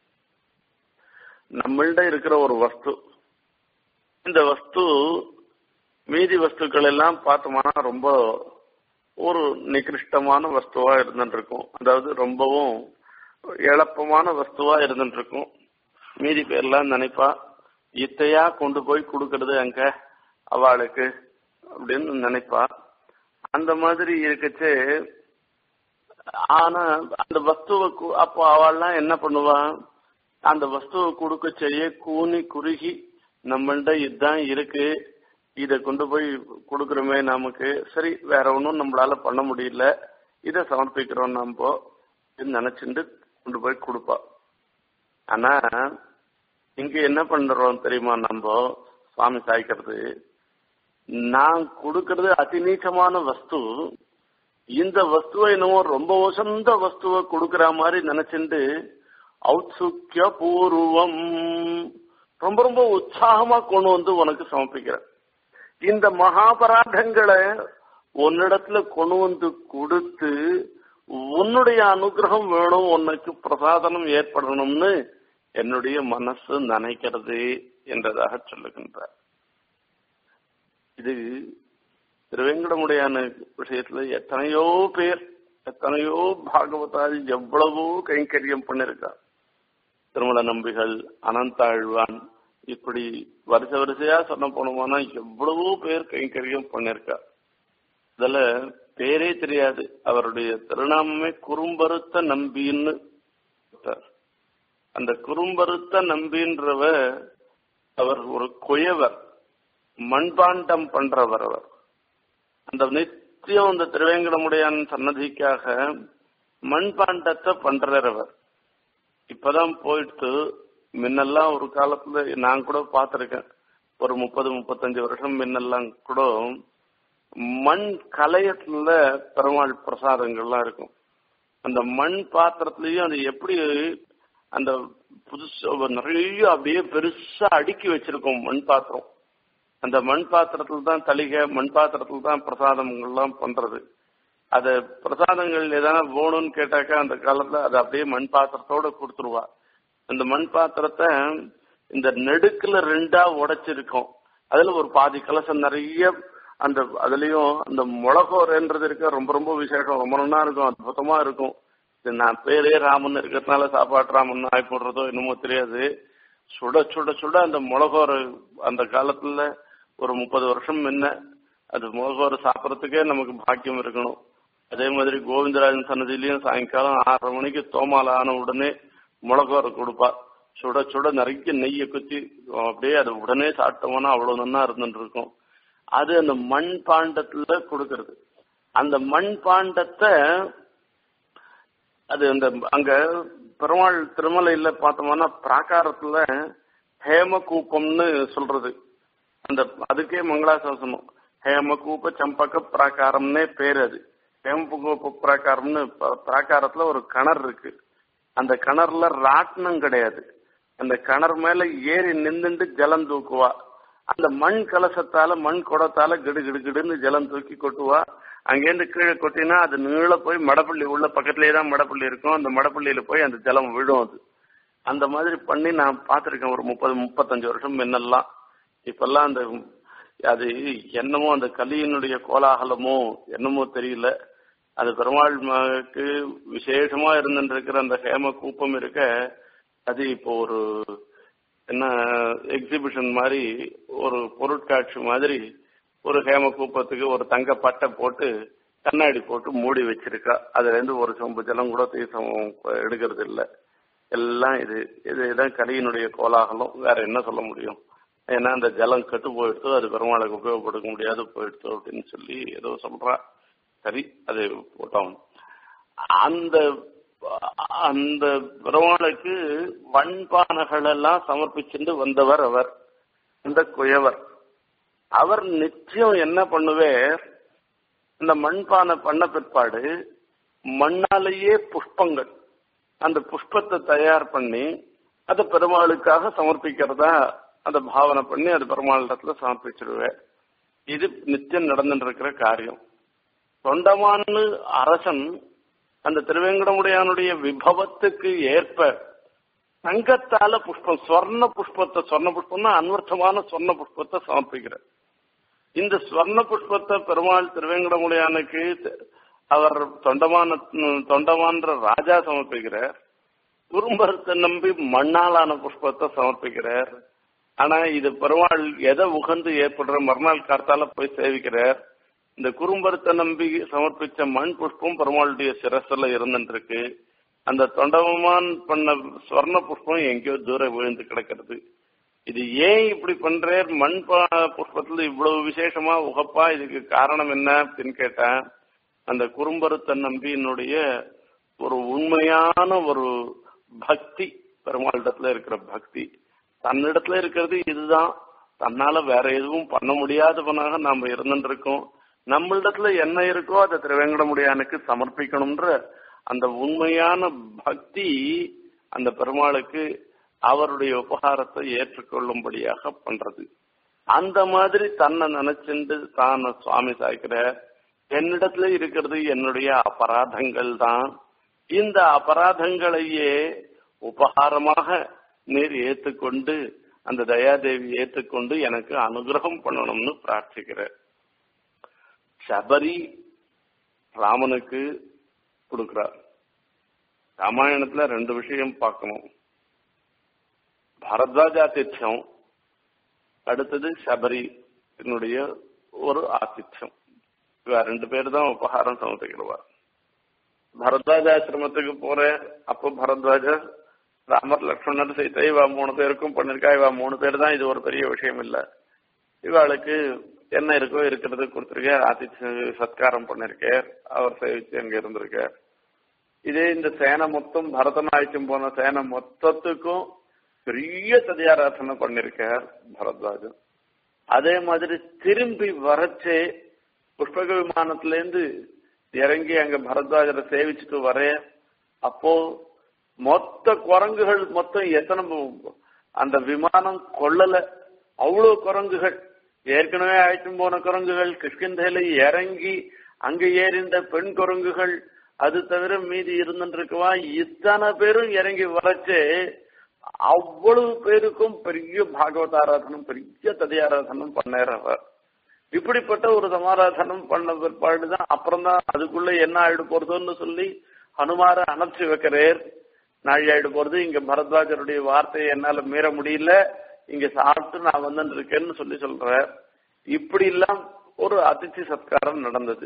S1: நம்மள்ட இருக்கிற ஒரு வஸ்து இந்த வஸ்து மீதி வஸ்துக்கள் எல்லாம் பார்த்தோம்னா ரொம்ப ஒரு நிகிருஷ்டமான வஸ்துவா இருந்துட்டு இருக்கும் அதாவது ரொம்பவும் எளப்பமான வஸ்துவா இருந்துட்டு இருக்கும் மீதி பேர்லாம் நினைப்பா இத்தையா கொண்டு போய் கொடுக்கறது அங்க அவளுக்கு அப்படின்னு நினைப்பா அந்த மாதிரி இருக்கச்சு ஆனா அந்த வஸ்துவை அப்போ அவள்லாம் என்ன பண்ணுவா அந்த வஸ்துவை கொடுக்க செய்ய கூனி குறுகி நம்மள்ட இதுதான் இருக்கு இத கொண்டு போய் கொடுக்கறோமே நமக்கு சரி வேற ஒன்றும் நம்மளால பண்ண முடியல இதை சமர்ப்பிக்கிறோம் நம்ம நினைச்சுட்டு கொண்டு போய் கொடுப்பா ஆனா இங்க என்ன பண்றோம் தெரியுமா நம்ம சுவாமி சாய்க்கிறது நான் கொடுக்கறது அதிநீச்சமான வஸ்து இந்த வஸ்துவை என்னவோ ரொம்ப உசந்த வஸ்துவை கொடுக்கற மாதிரி நினைச்சுட்டு ஔத்சுக்கிய பூர்வம் ரொம்ப ரொம்ப உற்சாகமா கொண்டு வந்து உனக்கு சமர்ப்பிக்கிறேன் இந்த மகாபராதங்களை உன்னிடத்துல கொண்டு வந்து கொடுத்து உன்னுடைய அனுகிரகம் வேணும் உனக்கு பிரசாதனம் ஏற்படணும்னு என்னுடைய மனசு நினைக்கிறது என்றதாக சொல்லுகின்றார் இது திருவேங்கடமுடையான விஷயத்துல எத்தனையோ பேர் எத்தனையோ பாகவதால் எவ்வளவோ கைங்கரியம் பண்ணிருக்கா திருமல நம்பிகள் அனந்தாழ்வான் இப்படி வரிசை வரிசையா சொன்ன போனோம்னா எவ்வளவோ பேர் கைங்கரியம் பண்ணிருக்கா இதுல பேரே தெரியாது அவருடைய திருநாமமே குறும்பருத்த நம்பின்னு அந்த குறும்பருத்த நம்பின்றவ அவர் ஒரு குயவர் மண்பாண்டம் பண்றவர் அவர் அந்த நித்தியம் அந்த திருவேங்கடமுடையான் சன்னதிக்காக மண்பாண்டத்தை பண்றவர் இப்பதான் போயிட்டு முன்னெல்லாம் ஒரு காலத்துல நான் கூட பார்த்திருக்கேன் ஒரு முப்பது முப்பத்தஞ்சு வருஷம் முன்னெல்லாம் கூட மண் கலையத்துல பெருமாள் பிரசாதங்கள்லாம் இருக்கும் அந்த மண் பாத்திரத்திலயும் அது எப்படி அந்த புதுசு நிறைய அப்படியே பெருசா அடுக்கி வச்சிருக்கோம் மண் பாத்திரம் அந்த மண் பாத்திரத்துல தான் தளிகை மண் பாத்திரத்துல தான் பிரசாதங்கள்லாம் பண்றது அது பிரசாதங்கள் எதனா வேணும்னு கேட்டாக்கா அந்த காலத்துல அது அப்படியே மண் பாத்திரத்தோட கொடுத்துருவா அந்த மண் பாத்திரத்தை இந்த நெடுக்குல ரெண்டா உடைச்சிருக்கோம் அதுல ஒரு பாதி கலசம் நிறைய அந்த அதுலயும் அந்த முளகோரன்றது இருக்க ரொம்ப ரொம்ப விசேஷம் ரொம்ப நல்லா இருக்கும் அற்புதமா இருக்கும் நான் பேரே ராமன் இருக்கிறதுனால சாப்பாட்டு ராமன் ஆகி போடுறதோ என்னமோ தெரியாது சுட சுட சுட அந்த முளகோர அந்த காலத்துல ஒரு முப்பது வருஷம் முன்ன அது முளகோர சாப்பிட்றதுக்கே நமக்கு பாக்கியம் இருக்கணும் அதே மாதிரி கோவிந்தராஜன் சன்னதியிலையும் சாயங்காலம் ஆறரை மணிக்கு தோமால ஆன உடனே முளகோர கொடுப்பா சுட சுட நிறைய நெய்யை குத்தி அப்படியே அது உடனே சாப்பிட்டோம்னா அவ்வளவு நன்னா இருந்துட்டு இருக்கும் அது அந்த மண் பாண்டத்துல கொடுக்கறது அந்த மண் பாண்டத்தை அது அந்த அங்க பெருமாள் திருமலையில பார்த்தோம்னா பிராகாரத்துல ஹேமகூப்பம்னு சொல்றது அந்த அதுக்கே மங்களாசாசனம் ஹேமகூப்ப சம்பக பிராகாரம்னே பேர் அது ஹேமகூப்ப பிராகாரம்னு பிராகாரத்துல ஒரு கிணறு இருக்கு அந்த கிணறுல ராட்டினம் கிடையாது அந்த கிணறு மேல ஏறி நின்றுட்டு ஜலம் தூக்குவா அந்த மண் கலசத்தால மண் குடத்தால கிடு கிடு கிடுன்னு ஜலம் தூக்கி கொட்டுவா அங்கேருந்து கீழே கொட்டினா அது நீள போய் மடப்பள்ளி உள்ள பக்கத்துலயே தான் மடப்பள்ளி இருக்கும் அந்த மடப்பள்ளியில போய் அந்த ஜலம் விழும் அது அந்த மாதிரி பண்ணி நான் பார்த்துருக்கேன் ஒரு முப்பது முப்பத்தஞ்சு வருஷம் முன்னெல்லாம் இப்பெல்லாம் அந்த அது என்னமோ அந்த கலியினுடைய கோலாகலமோ என்னமோ தெரியல அது பெருமாளுக்கு விசேஷமா இருந்துருக்கிற அந்த ஹேம கூப்பம் இருக்க அது இப்போ ஒரு என்ன எக்ஸிபிஷன் மாதிரி ஒரு பொருட்காட்சி மாதிரி ஒரு ஹேம கூப்பத்துக்கு ஒரு தங்க பட்டை போட்டு கண்ணாடி போட்டு மூடி வச்சிருக்கா அதுல இருந்து ஒரு சொம்பு ஜலம் கூட தீசம் எடுக்கிறது இல்லை எல்லாம் இது இதுதான் கலியினுடைய கோலாகலம் வேற என்ன சொல்ல முடியும் ஏன்னா அந்த ஜலம் கெட்டு போயிடுத்து அது பெருமாளுக்கு உபயோகப்படுத்த முடியாது போயிடுத்து அப்படின்னு சொல்லி ஏதோ சொல்றா சரி அது போட்டோம் அந்த அந்த பெருமாளுக்கு வண்பானைகள் எல்லாம் சமர்ப்பிச்சுட்டு வந்தவர் அவர் அந்த குயவர் அவர் நிச்சயம் என்ன பண்ணுவேர் இந்த மண்பானை பண்ண பிற்பாடு மண்ணாலேயே புஷ்பங்கள் அந்த புஷ்பத்தை தயார் பண்ணி அதை பெருமாளுக்காக சமர்ப்பிக்கிறதா அந்த பாவனை பண்ணி அது பெருமாளிடத்துல சமர்ப்பிச்சிருவேன் இது நித்தியம் நடந்துட்டு இருக்கிற காரியம் தொண்டமான்னு அரசன் அந்த திருவேங்கடமுடையானுடைய விபவத்துக்கு ஏற்ப தங்கத்தால புஷ்பம் சொர்ண புஷ்பத்தை சொர்ண புஷ்பம்னா அன்வர்த்தமான சொர்ண புஷ்பத்தை சமர்ப்பிக்கிறார் இந்த ஸ்வர்ண புஷ்பத்தை பெருமாள் திருவேங்கடமுடையானுக்கு அவர் தொண்டமான தொண்டமான்ற ராஜா சமர்ப்பிக்கிறார் குறும்பரத்தை நம்பி மண்ணாலான புஷ்பத்தை சமர்ப்பிக்கிறார் ஆனா இது பெருமாள் எதை உகந்து ஏற்படுற மறுநாள் கார்த்தால போய் சேவிக்கிறார் இந்த குறும்பரத்தை நம்பி சமர்ப்பிச்ச மண் புஷ்பம் பெருமாளுடைய சிரஸ்ல இருந்துருக்கு அந்த தொண்டமான் பண்ண ஸ்வர்ண புஷ்பம் எங்கேயோ தூரம் விழுந்து கிடக்கிறது இது ஏன் இப்படி பண்றார் மண் புஷ்பத்துல இவ்வளவு விசேஷமா உகப்பா இதுக்கு காரணம் என்ன அப்படின்னு கேட்டேன் அந்த குறும்பருத்த நம்பியினுடைய ஒரு உண்மையான ஒரு பக்தி பெருமாளிடத்துல இருக்கிற பக்தி தன்னிடத்துல இருக்கிறது இதுதான் தன்னால வேற எதுவும் பண்ண முடியாதவனாக நாம இருந்துட்டு இருக்கோம் நம்மளிடத்துல என்ன இருக்கோ அதை திருவேங்கடமுடியானுக்கு சமர்ப்பிக்கணும்ன்ற அந்த உண்மையான பக்தி அந்த பெருமாளுக்கு அவருடைய உபகாரத்தை ஏற்றுக்கொள்ளும்படியாக பண்றது அந்த மாதிரி தன்னை நினைச்சுண்டு தான் சுவாமி சாய்க்கிற என்னிடத்துல இருக்கிறது என்னுடைய அபராதங்கள் தான் இந்த அபராதங்களையே உபகாரமாக நீர் ஏத்துக்கொண்டு அந்த தயாதேவி ஏத்துக்கொண்டு எனக்கு அனுகிரகம் பண்ணணும்னு பிரார்த்திக்கிறார் சபரி ராமனுக்கு கொடுக்கிறார் ராமாயணத்துல ரெண்டு விஷயம் பார்க்கணும் பரத்வாஜ ஆதித்யம் அடுத்தது சபரி என்னுடைய ஒரு ஆதித்யம் இவ ரெண்டு பேர் தான் உபகாரம் சமர்ப்பிக்கிறவா பரத்வாஜ ஆசிரமத்துக்கு போறேன் அப்போ பரத்வாஜ ராமர் லக்ஷ்மணர் சீதை இவா மூணு பேருக்கும் பண்ணிருக்கா இவா மூணு பேர் தான் இது ஒரு பெரிய விஷயம் இல்ல இவாளுக்கு என்ன இருக்கோ இருக்கிறது கொடுத்துருக்க ஆதித்ய சத்காரம் பண்ணிருக்கார் அவர் சேவிச்சு அங்க இருந்திருக்கார் இதே இந்த சேனை மொத்தம் பரதன் அழைச்சும் போன சேனை மொத்தத்துக்கும் பெரிய சதியாராதனை பண்ணிருக்கார் பரத்வாஜன் அதே மாதிரி திரும்பி வரச்சே புஷ்பக விமானத்துல இருந்து இறங்கி அங்க பரத்வாஜரை சேவிச்சுட்டு வரேன் அப்போ மொத்த குரங்குகள் மொத்தம் எத்தனை அந்த விமானம் கொள்ளல அவ்வளவு குரங்குகள் ஏற்கனவே அழைச்சும் போன குரங்குகள் கிஷ்கிந்தையில இறங்கி அங்க ஏறிந்த பெண் குரங்குகள் அது தவிர மீதி இருந்துருக்குவா இத்தனை பேரும் இறங்கி வரச்சே அவ்வளவு பேருக்கும் பெரிய பாகவதாராதனம் பெரிய ததியாராதனம் பண்ணார் அவர் இப்படிப்பட்ட ஒரு சமாராதனம் பண்ண பிற்பாடுதான் அப்புறம் தான் அதுக்குள்ள என்ன ஆயிடு போறதுன்னு சொல்லி ஹனுமார அனுப்பிச்சு வைக்கிறார் நாழி ஆயிடு போறது இங்க பரத்வாஜருடைய வார்த்தையை என்னால மீற முடியல இங்க சாப்பிட்டு நான் வந்து இருக்கேன்னு சொல்லி சொல்ற இப்படி எல்லாம் ஒரு அதிர்ச்சி சத்காரம் நடந்தது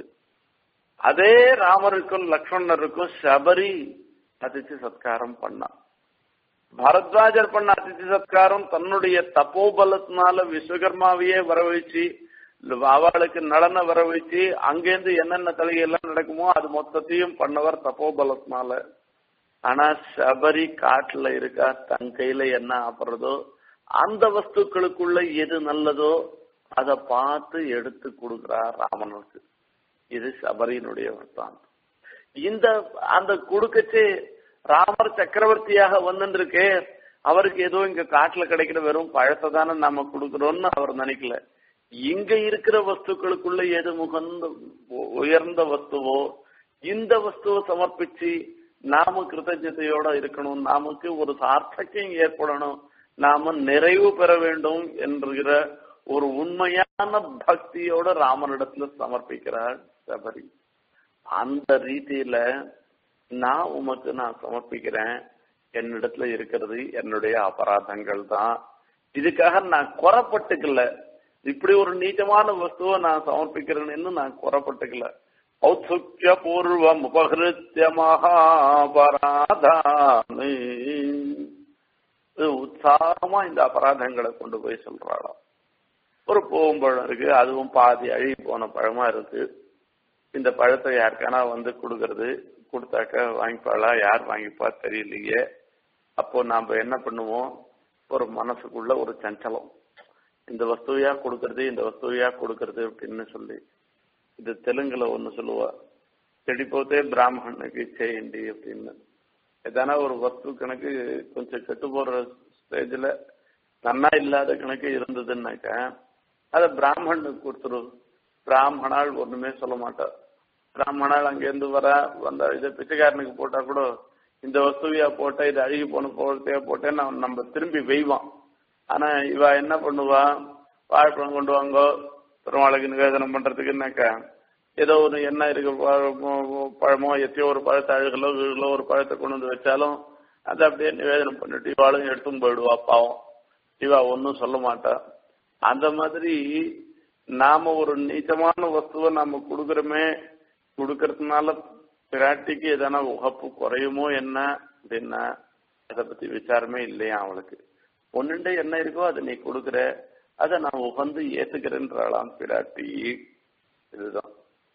S1: அதே ராமருக்கும் லக்ஷ்மணருக்கும் சபரி அதிர்ச்சி சத்காரம் பண்ணான் பரத்வாஜர் பண்ண அதிர்ச்சி சத்காரம் தன்னுடைய தப்போபலத்தினால விஸ்வகர்மாவையே வரவழைச்சு அவளுக்கு நலனை வர வச்சு அங்கேருந்து என்னென்ன தலையெல்லாம் நடக்குமோ அது மொத்தத்தையும் பண்ணவர் தப்போபலத்தினால ஆனா சபரி காட்டுல இருக்கா தன் கையில என்ன ஆப்படுறதோ அந்த வஸ்துக்களுக்குள்ள எது நல்லதோ அதை பார்த்து எடுத்து கொடுக்கிறார் ராமனுக்கு இது சபரியினுடைய வர்த்தான் இந்த அந்த கொடுக்கச்சு ராமர் சக்கரவர்த்தியாக வந்துருக்கே அவருக்கு ஏதோ இங்க காட்டுல கிடைக்கிற வெறும் பழத்தை தானே நாம கொடுக்கறோம்னு அவர் நினைக்கல இங்க இருக்கிற வஸ்துக்களுக்குள்ள எது முகந்த உயர்ந்த வஸ்துவோ இந்த வஸ்துவை சமர்ப்பிச்சு நாம கிருத்தஜதையோட இருக்கணும் நமக்கு ஒரு சார்த்தக்கியம் ஏற்படணும் நாம நிறைவு பெற வேண்டும் என்கிற ஒரு உண்மையான பக்தியோட ராமனிடத்துல சமர்ப்பிக்கிறார் சபரி அந்த ரீதியில நான் உமக்கு நான் சமர்ப்பிக்கிறேன் என்னிடத்துல இருக்கிறது என்னுடைய அபராதங்கள் தான் இதுக்காக நான் குறப்பட்டுக்கல இப்படி ஒரு நீச்சமான வஸ்துவை நான் சமர்ப்பிக்கிறேன்னு நான் குறப்பட்டுக்கல ஔத்சுக்கிய பூர்வம் உபகிருத்திய மகாபராதானு உற்சாகமா இந்த அபராதங்களை கொண்டு போய் சொல்றாளாம் ஒரு பூவம்பழம் இருக்கு அதுவும் பாதி அழுகி போன பழமா இருக்கு இந்த பழத்தை யாருக்கானா வந்து கொடுக்கறது கொடுத்தாக்க வாங்கிப்பாளா யார் வாங்கிப்பா தெரியலையே அப்போ நாம என்ன பண்ணுவோம் ஒரு மனசுக்குள்ள ஒரு சஞ்சலம் இந்த வஸ்துவையா கொடுக்கறது இந்த வஸ்துவையா கொடுக்கறது அப்படின்னு சொல்லி இது தெலுங்குல ஒண்ணு சொல்லுவா செடிப்போத்தே பிராமணனுக்கு செய்யண்டி அப்படின்னு எதனா ஒரு வஸ்து கணக்கு கொஞ்சம் கெட்டு போற ஸ்டேஜ்ல நன்னா இல்லாத கணக்கு இருந்ததுன்னாக்க அதை பிராமணனுக்கு கொடுத்துரு பிராமணால் ஒண்ணுமே சொல்ல மாட்டா பிராமணால் அங்கேருந்து வர வந்த இதை பிச்சைக்காரனுக்கு போட்டா கூட இந்த வஸ்துவியா போட்ட இது அழுகி போன போட்டே போட்டேன்னு அவன் நம்ம திரும்பி வெய்வான் ஆனா இவ என்ன பண்ணுவா வாழைப்பழம் கொண்டு வாங்கோ பெருமாளுக்கு நிவேதனம் பண்றதுக்குன்னாக்கா ஏதோ ஒரு என்ன இருக்கு பழமோ எத்தையோ ஒரு பழத்தை அழுகலோ வீழலோ ஒரு பழத்தை கொண்டு வந்து வச்சாலும் அதை அப்படியே நிவேதனம் பண்ணிட்டு இவாளும் எடுத்தும் போயிடுவா பாவம் இவா ஒன்னும் சொல்ல மாட்டா அந்த மாதிரி நாம ஒரு நீச்சமான வஸ்துவை நாம கொடுக்கறோமே கொடுக்கறதுனால பிராட்டிக்கு எதனா உகப்பு குறையுமோ என்ன அப்படின்னா அதை பத்தி விசாரமே இல்லையா அவளுக்கு ஒன்னுண்டு என்ன இருக்கோ அதை நீ கொடுக்குற அதை நான் உகந்து ஏத்துக்கிறேன்றாளாம் பிராட்டி இதுதான்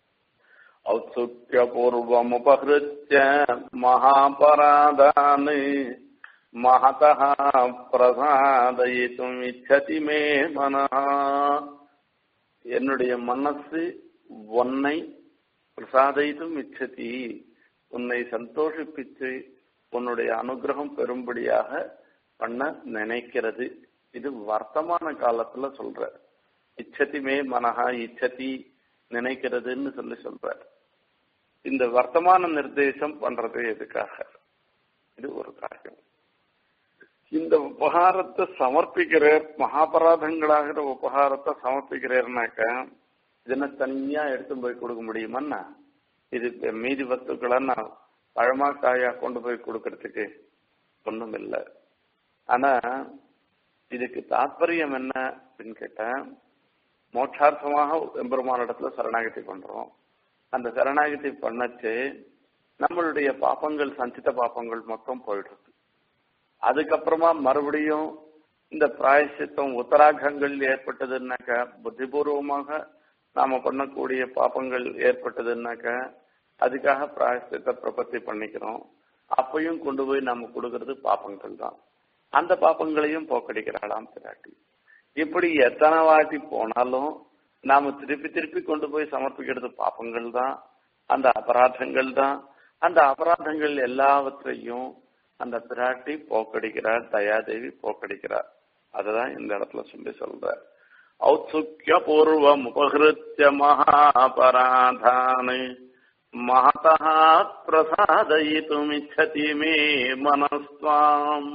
S1: ஔத்சுக்கியபூர்வமுபகிருத்திய மகாபராதானு மகதः பிரசாதயித்தும் இச்சதி மே மனஹா என்னுடைய மனசு உன்னை பிரசாதயித்தும் இச்சதி உன்னை சந்தோஷிப்பிச்சு உன்னுடைய அனுகிரகம் பெறும்படியாக பண்ண நினைக்கிறது இது வர்த்தமான காலத்துல சொல்ற இச்சதி மே மனஹா இச்சதி நினைக்கிறதுன்னு சொல்லி சொல்ற இந்த வர்த்தமான நிர்தேசம் பண்றது எதுக்காக இது ஒரு காரியம் இந்த உபகாரத்தை சமர்ப்பிக்கிறார் மகாபராதங்களாகிற உபகாரத்தை சமர்ப்பிக்கிறேன்னாக்க இதனை தனியா எடுத்து போய் கொடுக்க முடியுமாண்ணா இது மீதி வஸ்துக்களை நான் பழமா காயா கொண்டு போய் கொடுக்கறதுக்கு ஒண்ணும் இல்லை ஆனா இதுக்கு தாற்பயம் என்ன அப்படின்னு கேட்டா மோட்சார்த்தமாக எம்பெருமான இடத்துல சரணாகதி பண்றோம் அந்த சரணாகதி பண்ணச்சு நம்மளுடைய பாப்பங்கள் சஞ்சித பாப்பங்கள் மொத்தம் போயிடுறது அதுக்கப்புறமா மறுபடியும் இந்த பிராயசித்தம் உத்தராகங்கள் ஏற்பட்டதுன்னாக்க புத்திபூர்வமாக நாம பண்ணக்கூடிய பாப்பங்கள் ஏற்பட்டதுன்னாக்க அதுக்காக பிராயசித்த பிரபத்தி பண்ணிக்கிறோம் அப்பையும் கொண்டு போய் நம்ம கொடுக்கறது பாப்பங்கள் தான் அந்த பாப்பங்களையும் போக்கடிக்கிறாளாம் பிராட்டி இப்படி எத்தனை வாட்டி போனாலும் நாம திருப்பி திருப்பி கொண்டு போய் சமர்ப்பிக்கிறது பாப்பங்கள் தான் அந்த அபராதங்கள் தான் அந்த அபராதங்கள் எல்லாவற்றையும் அந்த பிராட்டி போக்கடிக்கிறார் தயாதேவி போக்கடிக்கிறார் அதுதான் இந்த இடத்துல சொல்லி சொல்ற ஔத்சுக்கிய பூர்வம் உபகிருத்திய மகாபராதானு மகதா பிரசாதயித்துமிச்சதி மே மனஸ்வாம்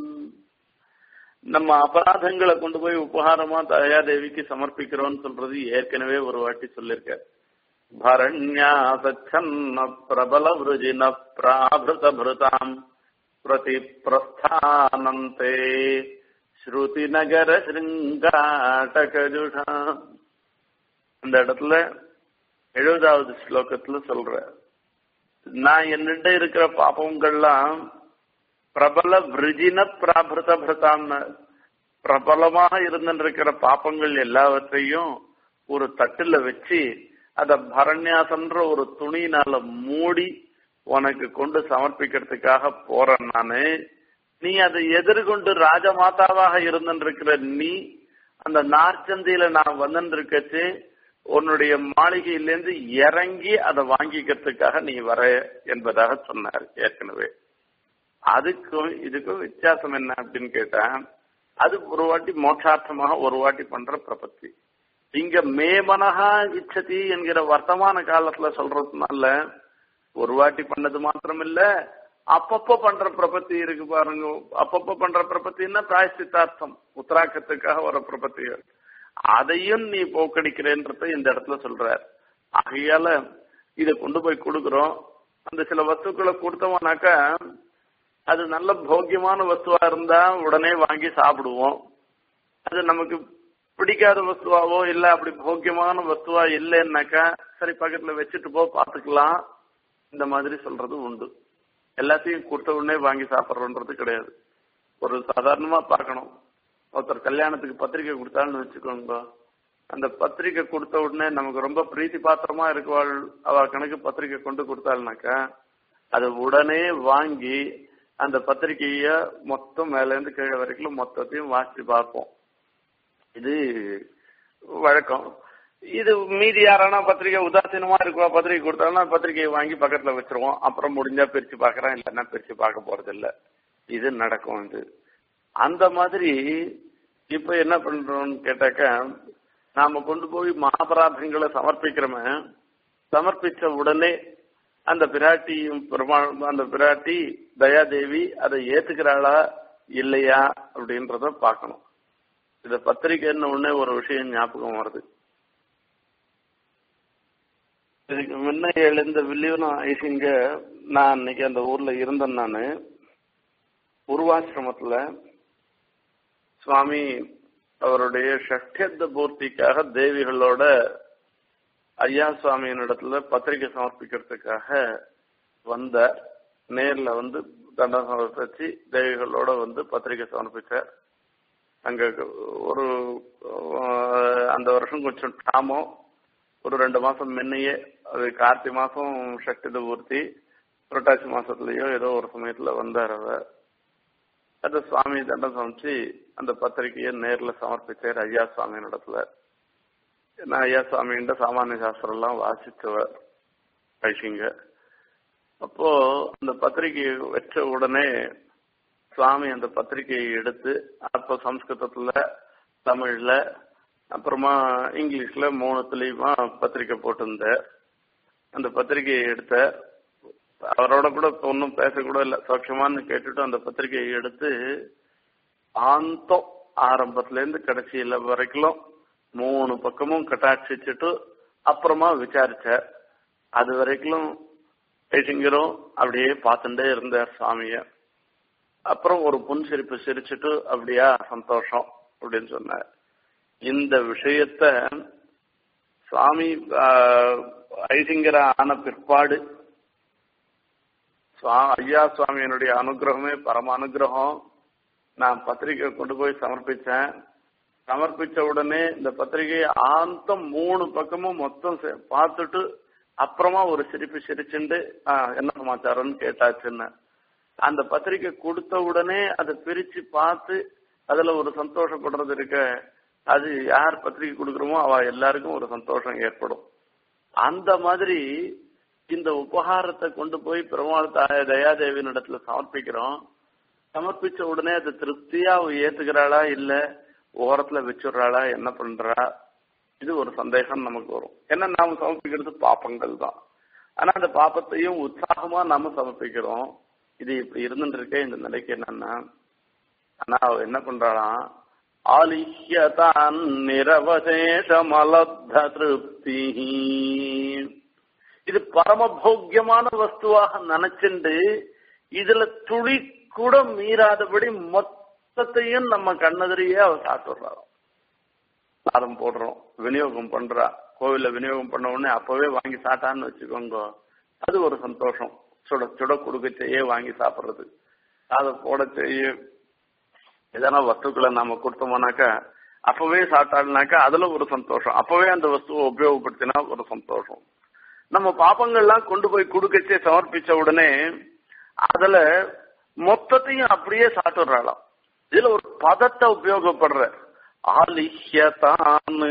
S1: நம்ம அபராதங்களை கொண்டு போய் உபகாரமா தயாதேவிக்கு சமர்ப்பிக்கிறோம்னு சொல்றது ஏற்கனவே ஒரு வாட்டி சொல்லிருக்க பரண்யாசன்ன பிரபல விருஜின பிராபிருத பிருதாம் பிரதி பிரஸ்தானந்தே ஸ்ருதி நகர சிருங்காட்டகஜுஷா அந்த இடத்துல எழுபதாவது ஸ்லோகத்துல சொல்ற நான் என்னிட்ட இருக்கிற பாப்பங்கள்லாம் பிரபல விருஜின பிராபிருத பிருதாம்னு பிரபலமாக இருந்திருக்கிற பாப்பங்கள் எல்லாவற்றையும் ஒரு தட்டுல வச்சு அத பரண்யாசன்ற ஒரு துணியினால மூடி உனக்கு கொண்டு சமர்ப்பிக்கிறதுக்காக போறேன் நானு நீ அதை எதிர்கொண்டு ராஜமாதாவாக இருந்திருக்கிற நீ அந்த நார்ச்சந்தையில நான் வந்துருக்கச்சு உன்னுடைய மாளிகையிலேருந்து இறங்கி அதை வாங்கிக்கிறதுக்காக நீ வர என்பதாக சொன்னார் ஏற்கனவே அதுக்கும் இதுக்கும் வித்தியாசம் என்ன அப்படின்னு கேட்டா அது ஒரு வாட்டி மோட்சார்த்தமாக ஒரு வாட்டி பண்ற பிரபத்தி இங்க மேமனகா இச்சதி என்கிற வர்த்தமான காலத்துல சொல்றதுனால ஒரு வாட்டி பண்ணது மாத்திரம் இல்ல அப்பப்போ பண்ற பிரபத்தி இருக்கு பாருங்க அப்பப்போ பண்ற பிரபத்தின்னா பிராயசித்தார்த்தம் உத்தராக்கத்துக்காக வர பிரபத்திகள் அதையும் நீ போக்கடிக்கிறேன்றத இந்த இடத்துல சொல்றார் ஆகையால இதை கொண்டு போய் கொடுக்குறோம் அந்த சில வஸ்துக்களை கொடுத்தோம்னாக்கா அது நல்ல போக்கியமான வஸ்துவா இருந்தா உடனே வாங்கி சாப்பிடுவோம் அது நமக்கு பிடிக்காத வஸ்துவாவோ இல்ல அப்படி போக்கியமான வஸ்துவா இல்லைன்னாக்கா சரி பக்கத்துல வச்சுட்டு போ பாத்துக்கலாம் இந்த மாதிரி சொல்றது உண்டு எல்லாத்தையும் கொடுத்த உடனே வாங்கி சாப்பிட்றோன்றது கிடையாது ஒரு சாதாரணமா பார்க்கணும் ஒருத்தர் கல்யாணத்துக்கு பத்திரிக்கை கொடுத்தான்னு வச்சுக்கோங்க அந்த பத்திரிக்கை கொடுத்த உடனே நமக்கு ரொம்ப பிரீத்தி பாத்திரமா இருக்குவாள் அவ கணக்கு பத்திரிக்கை கொண்டு கொடுத்தாள்னாக்கா அதை உடனே வாங்கி அந்த பத்திரிகைய மொத்தம் மேல இருந்து கீழே வரைக்கும் மொத்தத்தையும் வாசிச்சு பார்ப்போம் இது வழக்கம் இது மீதி யாரானா பத்திரிகை உதாசீனமா இருக்குவா பத்திரிகை கொடுத்தாலும் பத்திரிகையை வாங்கி பக்கத்துல வச்சிருவோம் அப்புறம் முடிஞ்சா பிரிச்சு பாக்குறேன் இல்லைன்னா பிரிச்சு பார்க்க போறது இல்ல இது நடக்கும் இது அந்த மாதிரி இப்ப என்ன பண்றோம்னு கேட்டாக்கா நாம கொண்டு போய் மகாபராதங்களை சமர்ப்பிக்கிறோமே சமர்ப்பிச்ச உடனே அந்த பிராட்டியும் பெருமாள் அந்த பிராட்டி தயாதேவி அதை ஏத்துக்கிறாளா இல்லையா அப்படின்றத பார்க்கணும் இத பத்திரிக்கைன்னு உடனே ஒரு விஷயம் ஞாபகம் வருது இதுக்கு முன்ன எழுந்த வில்லியனும் ஐசிங்க நான் அன்னைக்கு அந்த ஊர்ல இருந்தேன் நானு உருவாசிரமத்துல சுவாமி அவருடைய ஷஷ்டியத்த பூர்த்திக்காக தேவிகளோட ஐயா சுவாமியின் இடத்துல பத்திரிகை சமர்ப்பிக்கிறதுக்காக வந்த நேர்ல வந்து தண்டம் சமர்ப்பிச்சு தேவிகளோட வந்து பத்திரிகை சமர்ப்பிச்சார் அங்க ஒரு அந்த வருஷம் கொஞ்சம் டாமம் ஒரு ரெண்டு மாசம் முன்னையே அது கார்த்தி மாசம் சக்தி பூர்த்தி புரட்டாசி மாசத்துலயோ ஏதோ ஒரு சமயத்துல வந்தார் அவர் அது சுவாமி தண்டம் சமைச்சு அந்த பத்திரிகையை நேர்ல சமர்ப்பிச்சார் ஐயா சுவாமியின் இடத்துல நான் ஐயா சுவாமிகிட்ட சாமானிய சாஸ்திரம் எல்லாம் வாசிச்சவர் ஐசிங்க அப்போ அந்த பத்திரிகையை வச்ச உடனே சுவாமி அந்த பத்திரிகையை எடுத்து அப்போ சம்ஸ்கிருதத்துல தமிழ்ல அப்புறமா இங்கிலீஷ்ல மூணுத்துலயுமா பத்திரிக்கை போட்டிருந்தார் அந்த பத்திரிகையை எடுத்த அவரோட கூட ஒன்றும் பேசக்கூட இல்லை சௌக்கியமான்னு கேட்டுட்டு அந்த பத்திரிகையை எடுத்து ஆந்தம் ஆரம்பத்துல இருந்து கடைசியில வரைக்கும் மூணு பக்கமும் கட்டாட்சிச்சுட்டு அப்புறமா விசாரிச்சார் அது வரைக்கும் ஐசிங்கரும் அப்படியே பார்த்துட்டே இருந்தார் சுவாமிய அப்புறம் ஒரு புன் சிரிப்பு சிரிச்சுட்டு அப்படியா சந்தோஷம் அப்படின்னு சொன்னார் இந்த விஷயத்த சுவாமி ஐசிங்கர ஆன பிற்பாடு ஐயா சுவாமியினுடைய அனுகிரகமே பரம அனுகிரகம் நான் பத்திரிகை கொண்டு போய் சமர்ப்பிச்சேன் சமர்ப்பிச்ச உடனே இந்த பத்திரிகையை ஆந்தம் மூணு பக்கமும் மொத்தம் பார்த்துட்டு அப்புறமா ஒரு சிரிப்பு சிரிச்சுண்டு என்ன சமாச்சாரம்னு கேட்டாச்சுன்னு அந்த பத்திரிக்கை கொடுத்த உடனே அதை பிரிச்சு பார்த்து அதுல ஒரு சந்தோஷப்படுறது இருக்க அது யார் பத்திரிக்கை கொடுக்குறோமோ அவ எல்லாருக்கும் ஒரு சந்தோஷம் ஏற்படும் அந்த மாதிரி இந்த உபகாரத்தை கொண்டு போய் பெருமாள் தாய தயாதேவியின் இடத்துல சமர்ப்பிக்கிறோம் சமர்ப்பிச்ச உடனே அது திருப்தியா அவ ஏத்துக்கிறாளா இல்ல ஓரத்துல வச்சுடுறாளா என்ன பண்றா இது ஒரு சந்தேகம் நமக்கு வரும் ஏன்னா நாம சமர்ப்பிக்கிறது பாப்பங்கள் தான் ஆனா அந்த பாப்பத்தையும் உற்சாகமா நாம சமர்ப்பிக்கிறோம் இது இப்படி இருந்துட்டு இருக்க இந்த நிலைக்கு என்னன்னா ஆனா அவ என்ன பண்றாளாம் ஆலிஹ்யதான் நிரவசேஷமலப்த திருப்தி இது பரமபோக்கியமான வஸ்துவாக நினைச்சுண்டு இதுல துளி கூட மீறாதபடி மொத்தத்தையும் நம்ம கண்ணெதிரியே அவ சாப்பிடுறாள் சாதம் போடுறோம் விநியோகம் பண்றா கோவில்ல விநியோகம் பண்ண உடனே அப்பவே வாங்கி சாட்டான்னு வச்சுக்கோங்க அது ஒரு சந்தோஷம் சுட சுட கொடுக்க செய்ய வாங்கி சாப்பிடுறது அதை போட செய்ய எதனா வஸ்துக்களை நாம கொடுத்தோம்னாக்கா அப்பவே சாப்பிட்டாள்னாக்கா அதுல ஒரு சந்தோஷம் அப்பவே அந்த வஸ்துவை உபயோகப்படுத்தினா ஒரு சந்தோஷம் நம்ம பாப்பங்கள்லாம் கொண்டு போய் கொடுக்கச்சே சமர்ப்பிச்ச உடனே அதுல மொத்தத்தையும் அப்படியே சாப்பிடுறாளாம் இதுல ஒரு பதத்தை உபயோகப்படுற ஆலிஹ்யதானு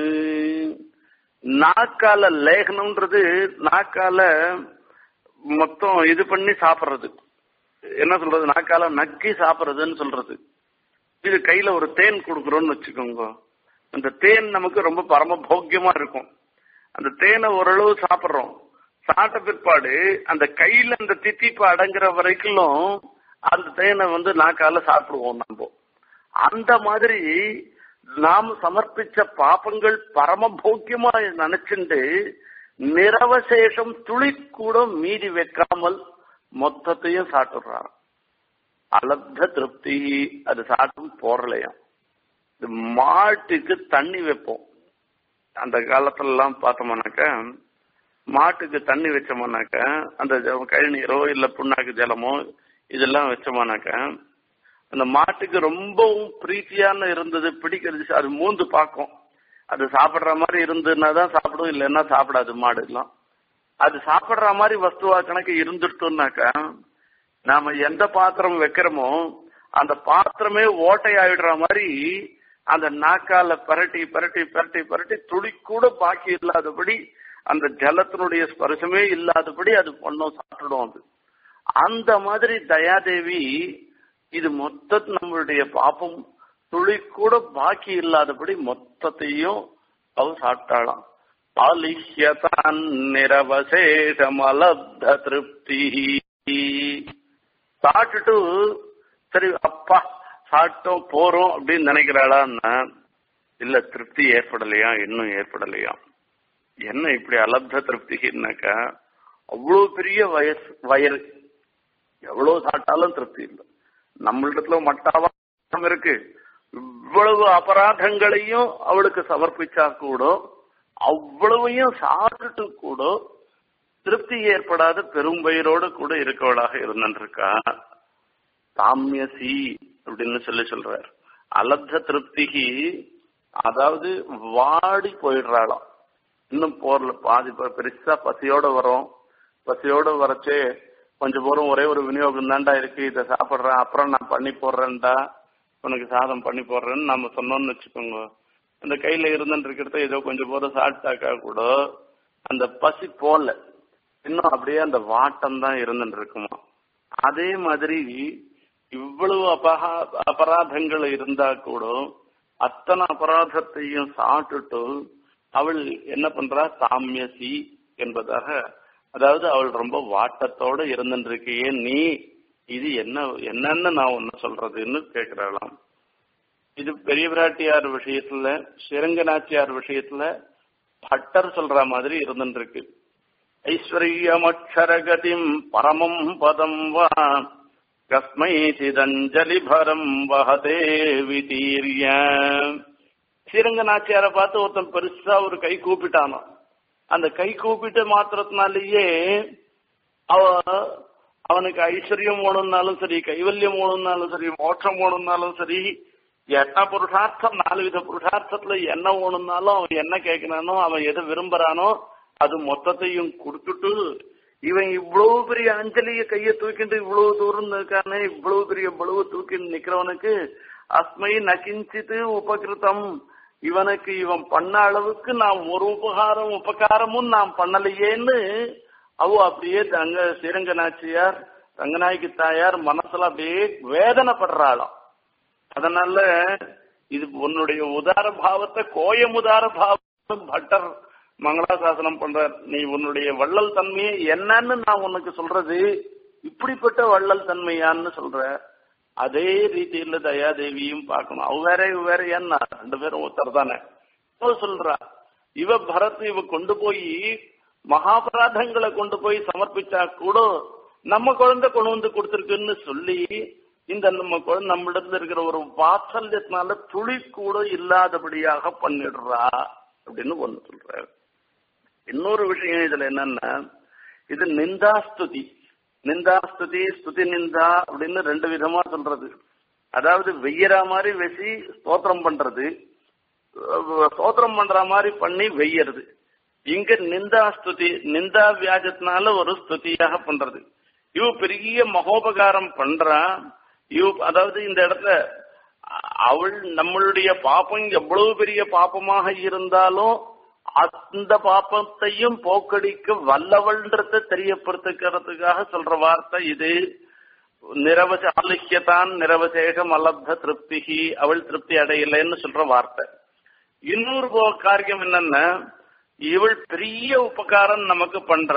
S1: நாக்கால லேகனம்ன்றது நாக்கால மொத்தம் இது பண்ணி சாப்பிடுறது என்ன சொல்றது நாக்கால நக்கி சாப்பிடுறதுன்னு சொல்றது இது கையில ஒரு தேன் கொடுக்குறோம்னு வச்சுக்கோங்க அந்த தேன் நமக்கு ரொம்ப பரம போக்கியமா இருக்கும் அந்த தேனை ஓரளவு சாப்பிடுறோம் சாப்பிட்ட பிற்பாடு அந்த கையில அந்த தித்திப்பு அடங்குற வரைக்கும் அந்த தேனை வந்து நாக்கால சாப்பிடுவோம் நம்ம அந்த மாதிரி நாம் சமர்ப்பிச்ச பாப்பங்கள் பரம போக்கியமா நினைச்சுண்டு நிரவசேஷம் துளி கூட மீதி வைக்காமல் மொத்தத்தையும் சாப்பிடுறான் அலப்த திருப்தி அது சாப்பிட்டும் போறலையாம் இது மாட்டுக்கு தண்ணி வைப்போம் அந்த காலத்துல எல்லாம் பார்த்தோம்னாக்க மாட்டுக்கு தண்ணி வச்சோம்னாக்க அந்த கழிநீரோ இல்ல புண்ணாக்கு ஜலமோ இதெல்லாம் வச்சோம்னாக்க அந்த மாட்டுக்கு ரொம்பவும் பிரீத்தியான இருந்தது பிடிக்கிறது அது மூந்து பார்க்கும் அது சாப்பிடுற மாதிரி இருந்ததுன்னா தான் சாப்பிடும் இல்லைன்னா சாப்பிடாது மாடு எல்லாம் அது சாப்பிடுற மாதிரி வஸ்துவா கணக்கு இருந்துட்டோம்னாக்கா நாம எந்த பாத்திரம் வைக்கிறோமோ அந்த பாத்திரமே ஓட்டை ஆயிடுற மாதிரி அந்த நாக்கால பரட்டி பரட்டி பரட்டி பரட்டி துளி கூட பாக்கி இல்லாதபடி அந்த ஜலத்தினுடைய ஸ்பர்சமே இல்லாதபடி அது பண்ணும் சாப்பிடும் அது அந்த மாதிரி தயாதேவி இது மொத்த நம்மளுடைய பாப்பம் துளி கூட பாக்கி இல்லாதபடி மொத்தத்தையும் அவ சாப்பிட்டாளாம் ஆலிஹ்யதான் நிரவசேஷமலப்த திருப்தி சாப்பிட்டுட்டு சரி அப்பா சாப்பிட்டோம் போறோம் அப்படின்னு நினைக்கிறாளான்னா இல்ல திருப்தி ஏற்படலையா இன்னும் ஏற்படலையா என்ன இப்படி அலப்த திருப்தினாக்கா அவ்வளவு பெரிய வயசு வயறு எவ்வளவு சாப்பிட்டாலும் திருப்தி இல்லை நம்மளிடத்துல மட்டாவா இருக்கு இவ்வளவு அபராதங்களையும் அவளுக்கு சமர்ப்பிச்சா கூட அவ்வளவையும் சாப்பிட்டுட்டு கூட திருப்தி ஏற்படாத பெரும்பயிரோடு கூட இருக்கவளாக இருந்திருக்கா தாமியசி அப்படின்னு சொல்லி சொல்றார் அலப்த திருப்திக்கு அதாவது வாடி போயிடுறாளாம் இன்னும் போர்ல பாதி பெருசா பசியோட வரும் பசியோட வரச்சே கொஞ்சம் தூரம் ஒரே ஒரு விநியோகம் தான்டா இருக்கு இதை சாப்பிட்றேன் அப்புறம் நான் பண்ணி போடுறேன்டா உனக்கு சாதம் பண்ணி போடுறேன்னு நம்ம சொன்னோம்னு வச்சுக்கோங்க அந்த கையில இருந்துட்டு இருக்கிறத ஏதோ கொஞ்சம் போதும் சாப்பிட்டாக்கா கூட அந்த பசி போல இன்னும் அப்படியே அந்த வாட்டம் தான் இருந்துட்டு இருக்குமா அதே மாதிரி இவ்வளவு அபகா அபராதங்கள் இருந்தா கூட அத்தனை அபராதத்தையும் சாப்பிட்டுட்டு அவள் என்ன பண்றா சாமியசி என்பதாக அதாவது அவள் ரொம்ப வாட்டத்தோட இருந்துருக்கியே நீ இது என்ன என்னன்னு நான் ஒன்னு சொல்றதுன்னு கேக்குறாளாம் இது பெரிய பிராட்டியார் விஷயத்துல சிறங்கநாச்சியார் விஷயத்துல பட்டர் சொல்ற மாதிரி இருந்துருக்கு ஐஸ்வர்யமக்ஷரகதிம் பரமம் பதம் வா கஸ்மை சிதஞ்சலி பரம் வஹதே விதீரிய ஸ்ரீரங்க நாச்சியார பார்த்து ஒருத்தன் பெருசா ஒரு கை கூப்பிட்டானோ அந்த கை கூப்பிட்டு மாத்திரத்தினாலேயே அவ அவனுக்கு ஐஸ்வர்யம் வேணும்னாலும் சரி கைவல்யம் வேணும்னாலும் சரி மோட்சம் வேணும்னாலும் சரி என்ன புருஷார்த்தம் நாலு வித புருஷார்த்தத்துல என்ன வேணும்னாலும் அவன் என்ன கேட்கிறானோ அவன் எதை விரும்புறானோ அது மொத்தத்தையும் கொடுத்துட்டு இவன் இவ்வளவு பெரிய அஞ்சலிய கைய தூக்கிட்டு இவ்வளவு தூரம் இருக்கானே இவ்வளவு பெரிய பலுவ தூக்கிட்டு நிக்கிறவனுக்கு அஸ்மை நகிஞ்சித்து உபகிருத்தம் இவனுக்கு இவன் பண்ண அளவுக்கு நாம் ஒரு உபகாரம் உபகாரமும் நாம் பண்ணலையேன்னு அவ அப்படியே தங்க ஸ்ரீரங்க நாச்சியார் ரங்கநாயகி தாயார் மனசுல அப்படியே வேதனைப்படுறாளாம் அதனால இது உன்னுடைய உதார பாவத்தை கோயம் உதார பாவம் பட்டர் மங்களாசாசனம் பண்றார் நீ உன்னுடைய வள்ளல் தன்மையை என்னன்னு நான் உனக்கு சொல்றது இப்படிப்பட்ட வள்ளல் தன்மையான்னு சொல்ற அதே ரீதியில தயாதேவியும் பார்க்கணும் அவ வேற இவ வேற என்ன ரெண்டு பேரும் ஒருத்தர் தானே சொல்றா இவ பரத் இவ கொண்டு போய் மகாபராதங்களை கொண்டு போய் சமர்ப்பிச்சா கூட நம்ம குழந்தை கொண்டு வந்து கொடுத்துருக்குன்னு சொல்லி இந்த நம்ம குழந்தை நம்மிடத்துல இருக்கிற ஒரு வாத்சல்யத்தினால துளி கூட இல்லாதபடியாக பண்ணிடுறா அப்படின்னு ஒண்ணு சொல்றாரு இன்னொரு விஷயம் இதுல என்னன்னா இது நிந்தாஸ்துதி நிந்தாஸ்துதி ஸ்துதி நிந்தா அப்படின்னு ரெண்டு விதமா சொல்றது அதாவது வெய்யற மாதிரி வெசி ஸ்தோத்திரம் பண்றது ஸ்தோத்திரம் பண்ற மாதிரி பண்ணி வெய்யறது இங்க நிந்தா ஸ்துதி நிந்தா வியாஜத்தினால ஒரு ஸ்துதியாக பண்றது இவ பெரிய மகோபகாரம் பண்றா இவ அதாவது இந்த இடத்துல அவள் நம்மளுடைய பாப்பம் எவ்வளவு பெரிய பாப்பமாக இருந்தாலும் அந்த பாப்பத்தையும் போக்கடிக்க வல்லவள்ன்றத தெரியப்படுத்துக்கிறதுக்காக சொல்ற வார்த்தை இது நிரவச ஆலிக்கியத்தான் நிரவசேகம் அலப்த திருப்திகி அவள் திருப்தி அடையலைன்னு சொல்ற வார்த்தை இன்னொரு காரியம் என்னன்னா இவள் பெரிய உபகாரம் நமக்கு பண்றா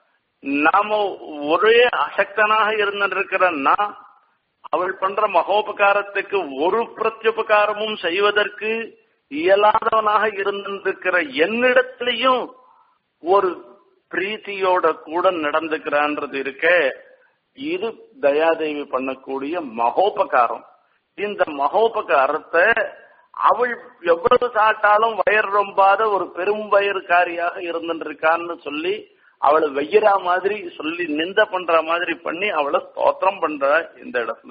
S1: நாம ஒரே அசக்தனாக இருந்திருக்கிறன்னா அவள் பண்ற மகோபகாரத்துக்கு ஒரு பிரத்யுபகாரமும் செய்வதற்கு இயலாதவனாக இருந்திருக்கிற என்னிடத்திலையும் ஒரு பிரீத்தியோட கூட நடந்துக்கிறான்றது இருக்க இது தயாதேவி பண்ணக்கூடிய மகோபகாரம் இந்த மகோபகாரத்தை அவள் எவ்வளவு சாட்டாலும் வயர் ரொம்பாத ஒரு பெரும் வயறுக்காரியாக இருந்துருக்கான்னு சொல்லி அவளை வெய்யறா மாதிரி சொல்லி நிந்த பண்ற மாதிரி பண்ணி அவளை ஸ்தோத்திரம் பண்ற இந்த இடத்துல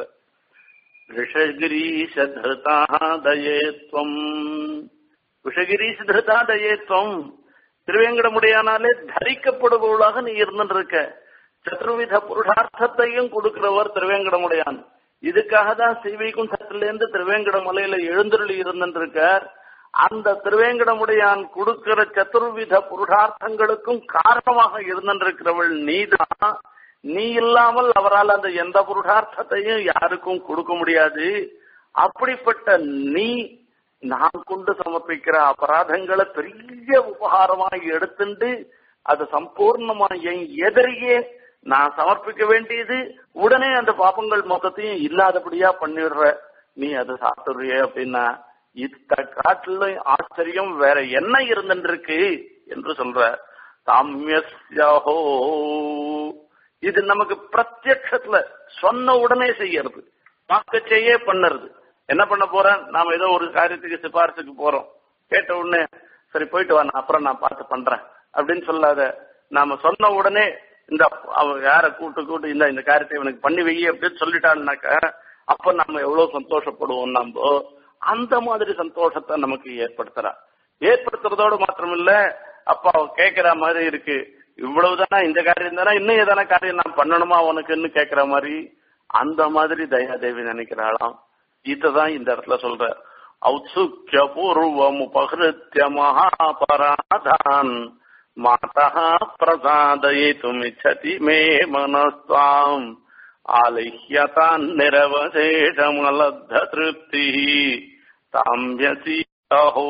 S1: விஷகிரீஷதா தயேத்வம் விஷகிரீஷதா தயேத்வம் திருவேங்கடமுடையானாலே தரிக்கப்படுபவளாக நீ இருந்துட்டு இருக்க சதுர்வித புருஷார்த்தத்தையும் கொடுக்கிறவர் திருவேங்கடமுடையான் இதுக்காக தான் ஸ்ரீவைகுண்டத்திலிருந்து திருவேங்கட மலையில எழுந்தருளி இருந்திருக்கார் அந்த திருவேங்கடமுடையான் கொடுக்கிற சதுர்வித புருஷார்த்தங்களுக்கும் காரணமாக இருந்திருக்கிறவள் நீதான் நீ இல்லாமல் அவரால் அந்த எந்த புருஷார்த்தத்தையும் யாருக்கும் கொடுக்க முடியாது அப்படிப்பட்ட நீ நான் கொண்டு சமர்ப்பிக்கிற அபராதங்களை பெரிய உபகாரமாக எடுத்துட்டு அது சம்பூர்ணமா என் எதிரியே நான் சமர்ப்பிக்க வேண்டியது உடனே அந்த பாப்பங்கள் மொத்தத்தையும் இல்லாதபடியா பண்ணிடுற நீ அதை சாப்பிடுறிய அப்படின்னா இத்த காட்டில ஆச்சரியம் வேற என்ன இருந்துருக்கு என்று சொல்ற சாமியஸ்யாஹோ இது நமக்கு பிரத்யக்ஷத்துல சொன்ன உடனே செய்யறது வாக்கச்சையே பண்ணுறது என்ன பண்ண போறேன் நாம ஏதோ ஒரு காரியத்துக்கு சிபாரிசுக்கு போறோம் கேட்ட உடனே சரி போயிட்டு வா நான் அப்புறம் நான் பார்த்து பண்றேன் அப்படின்னு சொல்லாத நாம சொன்ன உடனே இந்த அவ யார கூட்டு கூட்டு இந்த இந்த காரியத்தை இவனுக்கு பண்ணி வை அப்படின்னு சொல்லிட்டான்னாக்க அப்ப நம்ம எவ்வளவு சந்தோஷப்படுவோம் நம்ம அந்த மாதிரி சந்தோஷத்தை நமக்கு ஏற்படுத்துறா ஏற்படுத்துறதோட மாத்திரம் இல்ல அப்ப அவ கேக்குற மாதிரி இருக்கு இவ்வளவுதானா இந்த காரியம் தானே இன்னும் எதான காரியம் நான் பண்ணணுமா உனக்குன்னு கேக்குற மாதிரி அந்த மாதிரி தயாதேவி நினைக்கிறாளாம் இததான் இந்த இடத்துல சொல்ற ஔத்சுக்கிய பூர்வம் உபகிருத்திய மகாபராதான் மாதா பிரசாதயித்துமிச்சதி மே மனஸ்வாம் ஆலிஹ்யதான் நிரவசேஷமலப்த திருப்தி தாம்பியசி அஹோ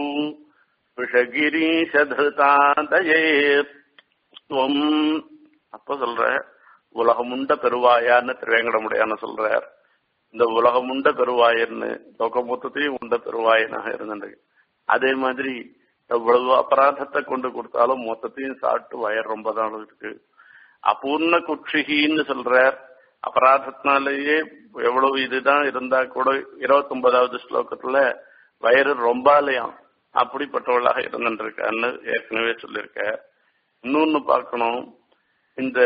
S1: விஷகிரீஷதாதயே துவம் அப்ப சொல்ற உலகமுண்ட பெருவாயான்னு திருவேங்கடமுடையான சொல்றார் இந்த உலகம் உண்ட பெருவாயன்னு லோக மொத்தத்தையும் உண்ட பெருவாயனாக இருந்துருக்கு அதே மாதிரி எவ்வளவு அபராதத்தை கொண்டு கொடுத்தாலும் மொத்தத்தையும் சாப்பிட்டு வயர் ரொம்ப தான் இருக்கு அபூர்ண குட்சிகின்னு சொல்றார் அபராதத்தினாலேயே எவ்வளவு இதுதான் இருந்தா கூட இருபத்தி ஒன்பதாவது ஸ்லோகத்துல வயிறு ரொம்பாலையாம் அப்படிப்பட்டவளாக இருந்துருக்கான்னு ஏற்கனவே சொல்லியிருக்க இன்னொன்னு பார்க்கணும் இந்த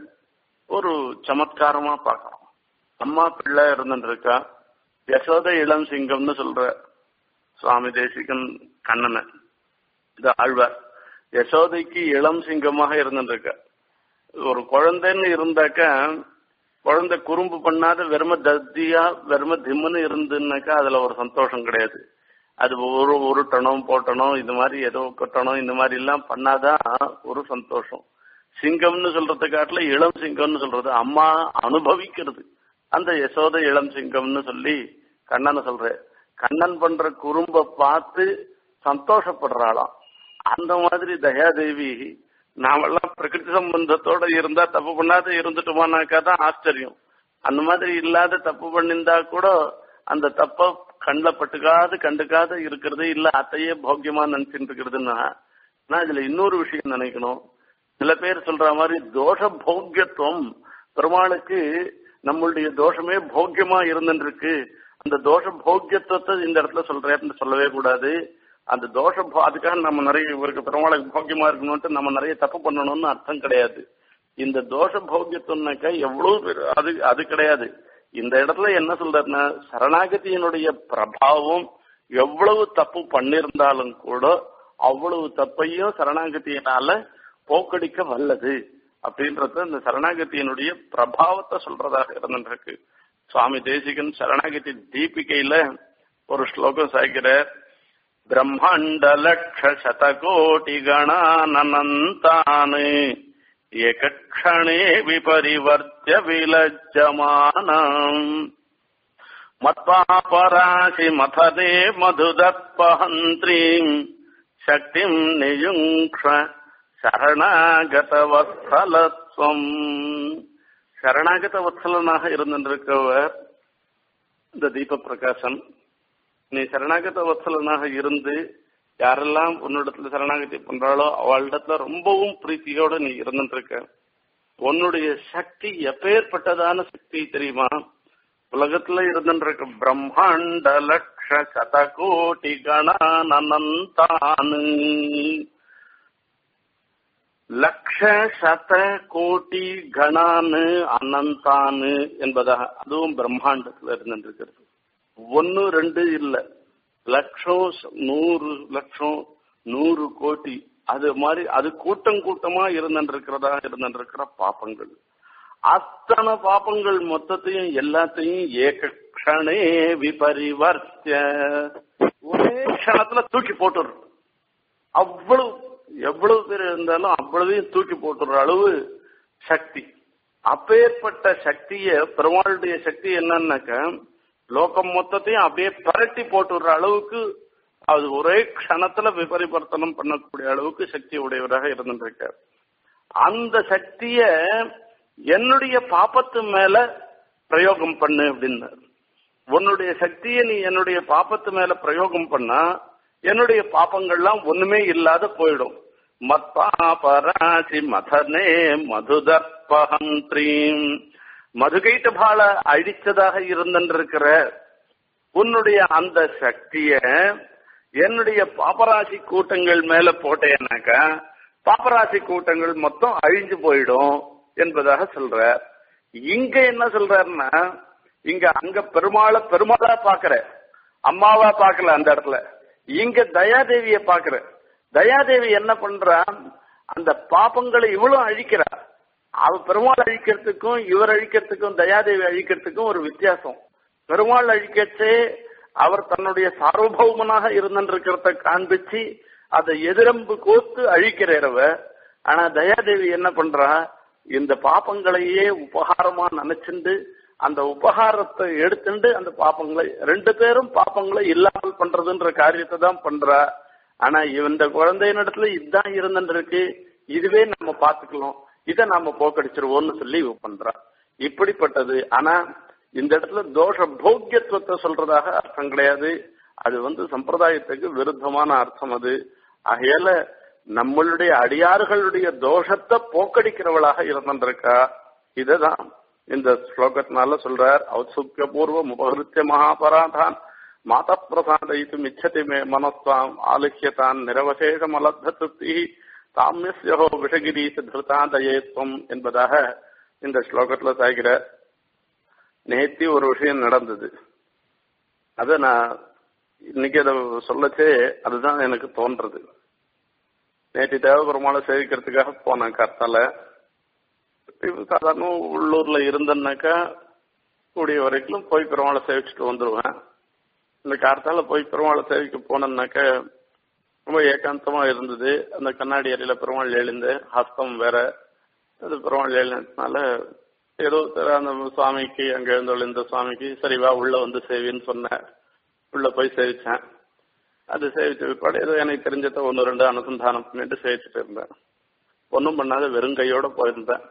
S1: ஒரு சமத்காரமா பார்க்கணும் அம்மா பிள்ளை இருந்துருக்கா யசோத இளம் சிங்கம்னு சொல்ற சுவாமி தேசிகன் கண்ணனை இந்த ஆழ்வார் யசோதைக்கு இளம் சிங்கமாக இருந்துருக்க ஒரு குழந்தைன்னு இருந்தாக்கா குழந்தை குறும்பு பண்ணாத வெறும தத்தியா வெறும திம்முன்னு இருந்துன்னாக்கா அதுல ஒரு சந்தோஷம் கிடையாது அது ஒரு உருட்டணும் போட்டணும் இது மாதிரி ஏதோ கொட்டணும் இந்த மாதிரி எல்லாம் பண்ணாதான் ஒரு சந்தோஷம் சிங்கம்னு சொல்றது காட்டுல இளம் சிங்கம்னு சொல்றது அம்மா அனுபவிக்கிறது அந்த யசோத இளம் சிங்கம்னு சொல்லி கண்ணனை சொல்ற கண்ணன் பண்ற குறும்ப பார்த்து சந்தோஷப்படுறாளாம் அந்த மாதிரி தயாதேவி நாமெல்லாம் பிரகிருதி சம்பந்தத்தோட இருந்தா தப்பு பண்ணாத இருந்துட்டோமானாக்கா தான் ஆச்சரியம் அந்த மாதிரி இல்லாத தப்பு பண்ணிருந்தா கூட அந்த தப்ப கண்ணில் பட்டுக்காது கண்டுக்காத இருக்கிறது இல்ல அத்தையே போக்கியமா நினைச்சுட்டு இருக்கிறதுன்னா நான் இதுல இன்னொரு விஷயம் நினைக்கணும் சில பேர் சொல்ற மாதிரி தோஷ போக்கியத்துவம் பெருமாளுக்கு நம்மளுடைய தோஷமே போக்கியமா இருந்துருக்கு அந்த தோஷ போக்கியத்துவத்தை இந்த இடத்துல சொல்றேன்னு சொல்லவே கூடாது அந்த தோஷம் அதுக்காக நம்ம நிறைய இவருக்கு பெருமாளுக்கு போக்கியமா இருக்கணும்ட்டு நம்ம நிறைய தப்பு பண்ணணும்னு அர்த்தம் கிடையாது இந்த தோஷ போக்கியத்துவம்னாக்கா எவ்வளவு பேர் அது அது கிடையாது இந்த இடத்துல என்ன சொல்றதுன்னா சரணாகதியினுடைய பிரபாவம் எவ்வளவு தப்பு பண்ணிருந்தாலும் கூட அவ்வளவு தப்பையும் சரணாகதியினால போக்கடிக்க வல்லது அப்படின்றது இந்த சரணாகதியினுடைய பிரபாவத்தை சொல்றதாக இருந்துருக்கு சுவாமி தேசிகன் சரணாகதி தீபிகையில ஒரு ஸ்லோகம் சாய்க்கிறார் ब्रह्माण्डलक्षशतकोटिगणानन्तान् एकक्षणे विपरिवर्त्य विलज्जमानम् मत्पापराशिमथदे मधुदत्पहन्त्रीम् शक्तिम् नियुङ्क्ष சரணாகதவத்சலத்வம் சரணாகத வத்சலனாக இருந்திருக்கவர் இந்த தீப பிரகாசன் நீ சரணாகத வத்சலனாக இருந்து யாரெல்லாம் உன்னிடத்துல சரணாகதி பண்றாளோ அவளிடத்துல ரொம்பவும் பிரீத்தியோட நீ இருந்துருக்க உன்னுடைய சக்தி எப்பேற்பட்டதான சக்தி தெரியுமா உலகத்துல இருந்துருக்க பிரம்மாண்ட லட்ச சதகோட்டி கணானந்தானு லக்ஷ சத கோட்டி கணானு அனந்தானு என்பதாக அதுவும் பிரம்மாண்டத்துல இருந்துருக்கிறது ஒன்னு ரெண்டு இல்ல லட்சம் நூறு லட்சம் நூறு கோடி அது மாதிரி அது கூட்டம் கூட்டமா இருந்துருக்கிறதா இருந்துருக்கிற பாப்பங்கள் அத்தனை பாப்பங்கள் மொத்தத்தையும் எல்லாத்தையும் ஏக க்ஷணே விபரிவர்த்திய ஒரே க்ஷணத்துல தூக்கி போட்டுரு அவ்வளவு எவ்வளவு பேர் இருந்தாலும் அவ்வளவையும் தூக்கி போட்டுற அளவு சக்தி அப்பேற்பட்ட சக்திய பெருமாளுடைய சக்தி என்னன்னாக்க லோகம் மொத்தத்தையும் அப்படியே பரட்டி போட்டுற அளவுக்கு அது ஒரே க்ஷணத்துல விபரிவர்த்தனம் பண்ணக்கூடிய அளவுக்கு சக்தி உடையவராக இருந்துருக்கார் அந்த சக்திய என்னுடைய பாப்பத்து மேல பிரயோகம் பண்ணு அப்படின்னார் உன்னுடைய சக்தியை நீ என்னுடைய பாப்பத்து மேல பிரயோகம் பண்ணா என்னுடைய பாப்பங்கள்லாம் ஒண்ணுமே இல்லாத போயிடும் மத்பாபராசி மதனே மதுதர்பஹந்திரீம் மதுகைட்ட பால அழிச்சதாக இருந்திருக்கிற உன்னுடைய அந்த சக்திய என்னுடைய பாப்பராசி கூட்டங்கள் மேல போட்டேனாக்கா பாப்பராசி கூட்டங்கள் மொத்தம் அழிஞ்சு போயிடும் என்பதாக சொல்ற இங்க என்ன சொல்றாருன்னா இங்க அங்க பெருமாளை பெருமாளா பாக்குற அம்மாவா பாக்கல அந்த இடத்துல இங்க தயாதேவிய பாக்குற தயாதேவி என்ன பண்றா அந்த பாப்பங்களை இவளும் அழிக்கிறா அவ பெருமாள் அழிக்கிறதுக்கும் இவர் அழிக்கிறதுக்கும் தயாதேவி அழிக்கிறதுக்கும் ஒரு வித்தியாசம் பெருமாள் அழிக்கச்சே அவர் தன்னுடைய சார்வபௌமனாக இருந்திருக்கிறத காண்பிச்சு அதை எதிரம்பு கோத்து அழிக்கிறவ ஆனா தயாதேவி என்ன பண்றா இந்த பாப்பங்களையே உபகாரமா நினைச்சுண்டு அந்த உபகாரத்தை எடுத்துட்டு அந்த பாப்பங்களை ரெண்டு பேரும் பாப்பங்களை இல்லாமல் பண்றதுன்ற காரியத்தை தான் பண்றா ஆனா இந்த குழந்தையினிடத்துல இதுதான் இருந்துருக்கு இதுவே நம்ம பாத்துக்கலாம் இதை நாம போக்கடிச்சிருவோம்னு சொல்லி இவ பண்றா இப்படிப்பட்டது ஆனா இந்த இடத்துல தோஷ போக்கியத்துவத்தை சொல்றதாக அர்த்தம் கிடையாது அது வந்து சம்பிரதாயத்துக்கு விருத்தமான அர்த்தம் அது ஆகையால நம்மளுடைய அடியார்களுடைய தோஷத்தை போக்கடிக்கிறவளாக இருந்திருக்கா இதுதான் இந்த ஸ்லோகத்தினால சொல்றார் ஔத்சுக்கிய பூர்வம் உபகிருத்திய மகாபராதான் மாத பிரசாதயித்து மிச்சதி மே மனஸ்வாம் ஆலுக்கியதான் நிரவசேஷம் அலத்த திருப்தி தாமியோ விஷகிரீச திருதாதயேத்வம் என்பதாக இந்த ஸ்லோகத்துல சாய்கிறார் நேத்தி ஒரு விஷயம் நடந்தது அத நான் இன்னைக்கு அதை சொல்லச்சே அதுதான் எனக்கு தோன்றது நேற்று தேவபெருமாளை சேவிக்கிறதுக்காக போனேன் கர்த்தால சாதாரண உள்ளூர்ல இருந்தேன்னாக்கா கூடிய வரைக்கும் போய் பெருமாளை சேவிச்சுட்டு வந்துடுவேன் இந்த கார்த்தால போய் பெருமாளை சேவிக்க போனேன்னாக்கா ரொம்ப ஏகாந்தமா இருந்தது அந்த கண்ணாடி அறையில பெருமாள் எழுந்து ஹஸ்தம் வேற அது பெருமாள் எழுந்ததுனால ஏதோ அந்த சுவாமிக்கு அங்க எழுந்தோள் இந்த சுவாமிக்கு சரி வா உள்ள வந்து சேவின்னு சொன்னேன் உள்ள போய் சேவிச்சேன் அது சேவிச்ச பிற்பாடு ஏதோ எனக்கு தெரிஞ்சத ஒன்று ரெண்டு அனுசந்தானம் பண்ணிட்டு சேவிச்சுட்டு இருந்தேன் ஒன்றும் பண்ணாத வெறும் கையோட போயிருந்தேன்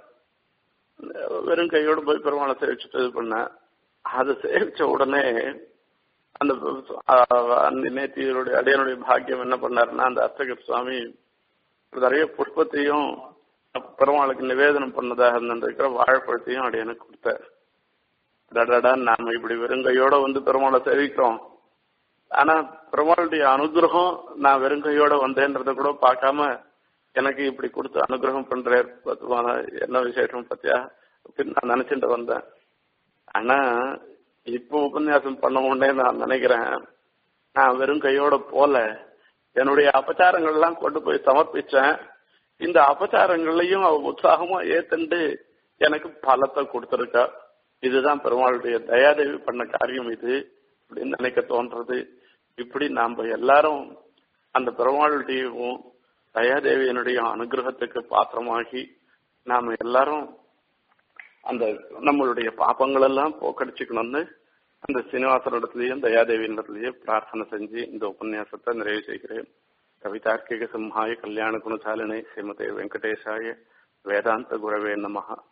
S1: வெறும் கையோட போய் பெருமாளை சேவிச்சுட்டு இது பண்ணேன் அதை சேவிச்ச உடனே அந்த அந்த நேத்தியருடைய அடியனுடைய பாக்கியம் என்ன பண்ணாருன்னா அந்த அர்ச்சகர் சுவாமி நிறைய புஷ்பத்தையும் பெருமாளுக்கு நிவேதனம் பண்ணதாக இருந்திருக்கிற வாழைப்பழத்தையும் அடியனுக்கு கொடுத்தார் டடடா நாம இப்படி வெறுங்கையோட வந்து பெருமாளை சேவிக்கிறோம் ஆனா பெருமாளுடைய அனுகிரகம் நான் வெறுங்கையோட வந்தேன்றத கூட பார்க்காம எனக்கு இப்படி கொடுத்து அனுகிரகம் பண்றார் என்ன விசேஷம் பத்தியா அப்படின்னு நான் நினைச்சிட்டு வந்தேன் ஆனா இப்போ உபன்யாசம் பண்ண உடனே நான் நினைக்கிறேன் நான் வெறும் கையோட போல என்னுடைய அபச்சாரங்கள் எல்லாம் கொண்டு போய் சமர்ப்பிச்சேன் இந்த அபச்சாரங்களையும் அவ உற்சாகமா ஏத்துண்டு எனக்கு பலத்தை கொடுத்திருக்கா இதுதான் பெருமாளுடைய தயாதேவி பண்ண காரியம் இது அப்படின்னு நினைக்க தோன்றது இப்படி நாம எல்லாரும் அந்த பெருமாளுடையவும் தயாதேவியனுடைய அனுகிரகத்துக்கு பாத்திரமாகி நாம எல்லாரும் அந்த நம்மளுடைய பாப்பங்கள் எல்லாம் போக்கடிச்சுக்கணும்னு அந்த சீனிவாசனிடத்திலையும் தயாதேவியினிடத்திலையும் பிரார்த்தனை செஞ்சு இந்த உபன்யாசத்தை நிறைவு செய்கிறேன் கவிதார்க்கிக சிம்ஹாய கல்யாண குணசாலினே ஸ்ரீமதே வெங்கடேஷாய வேதாந்த குரவே நமஹா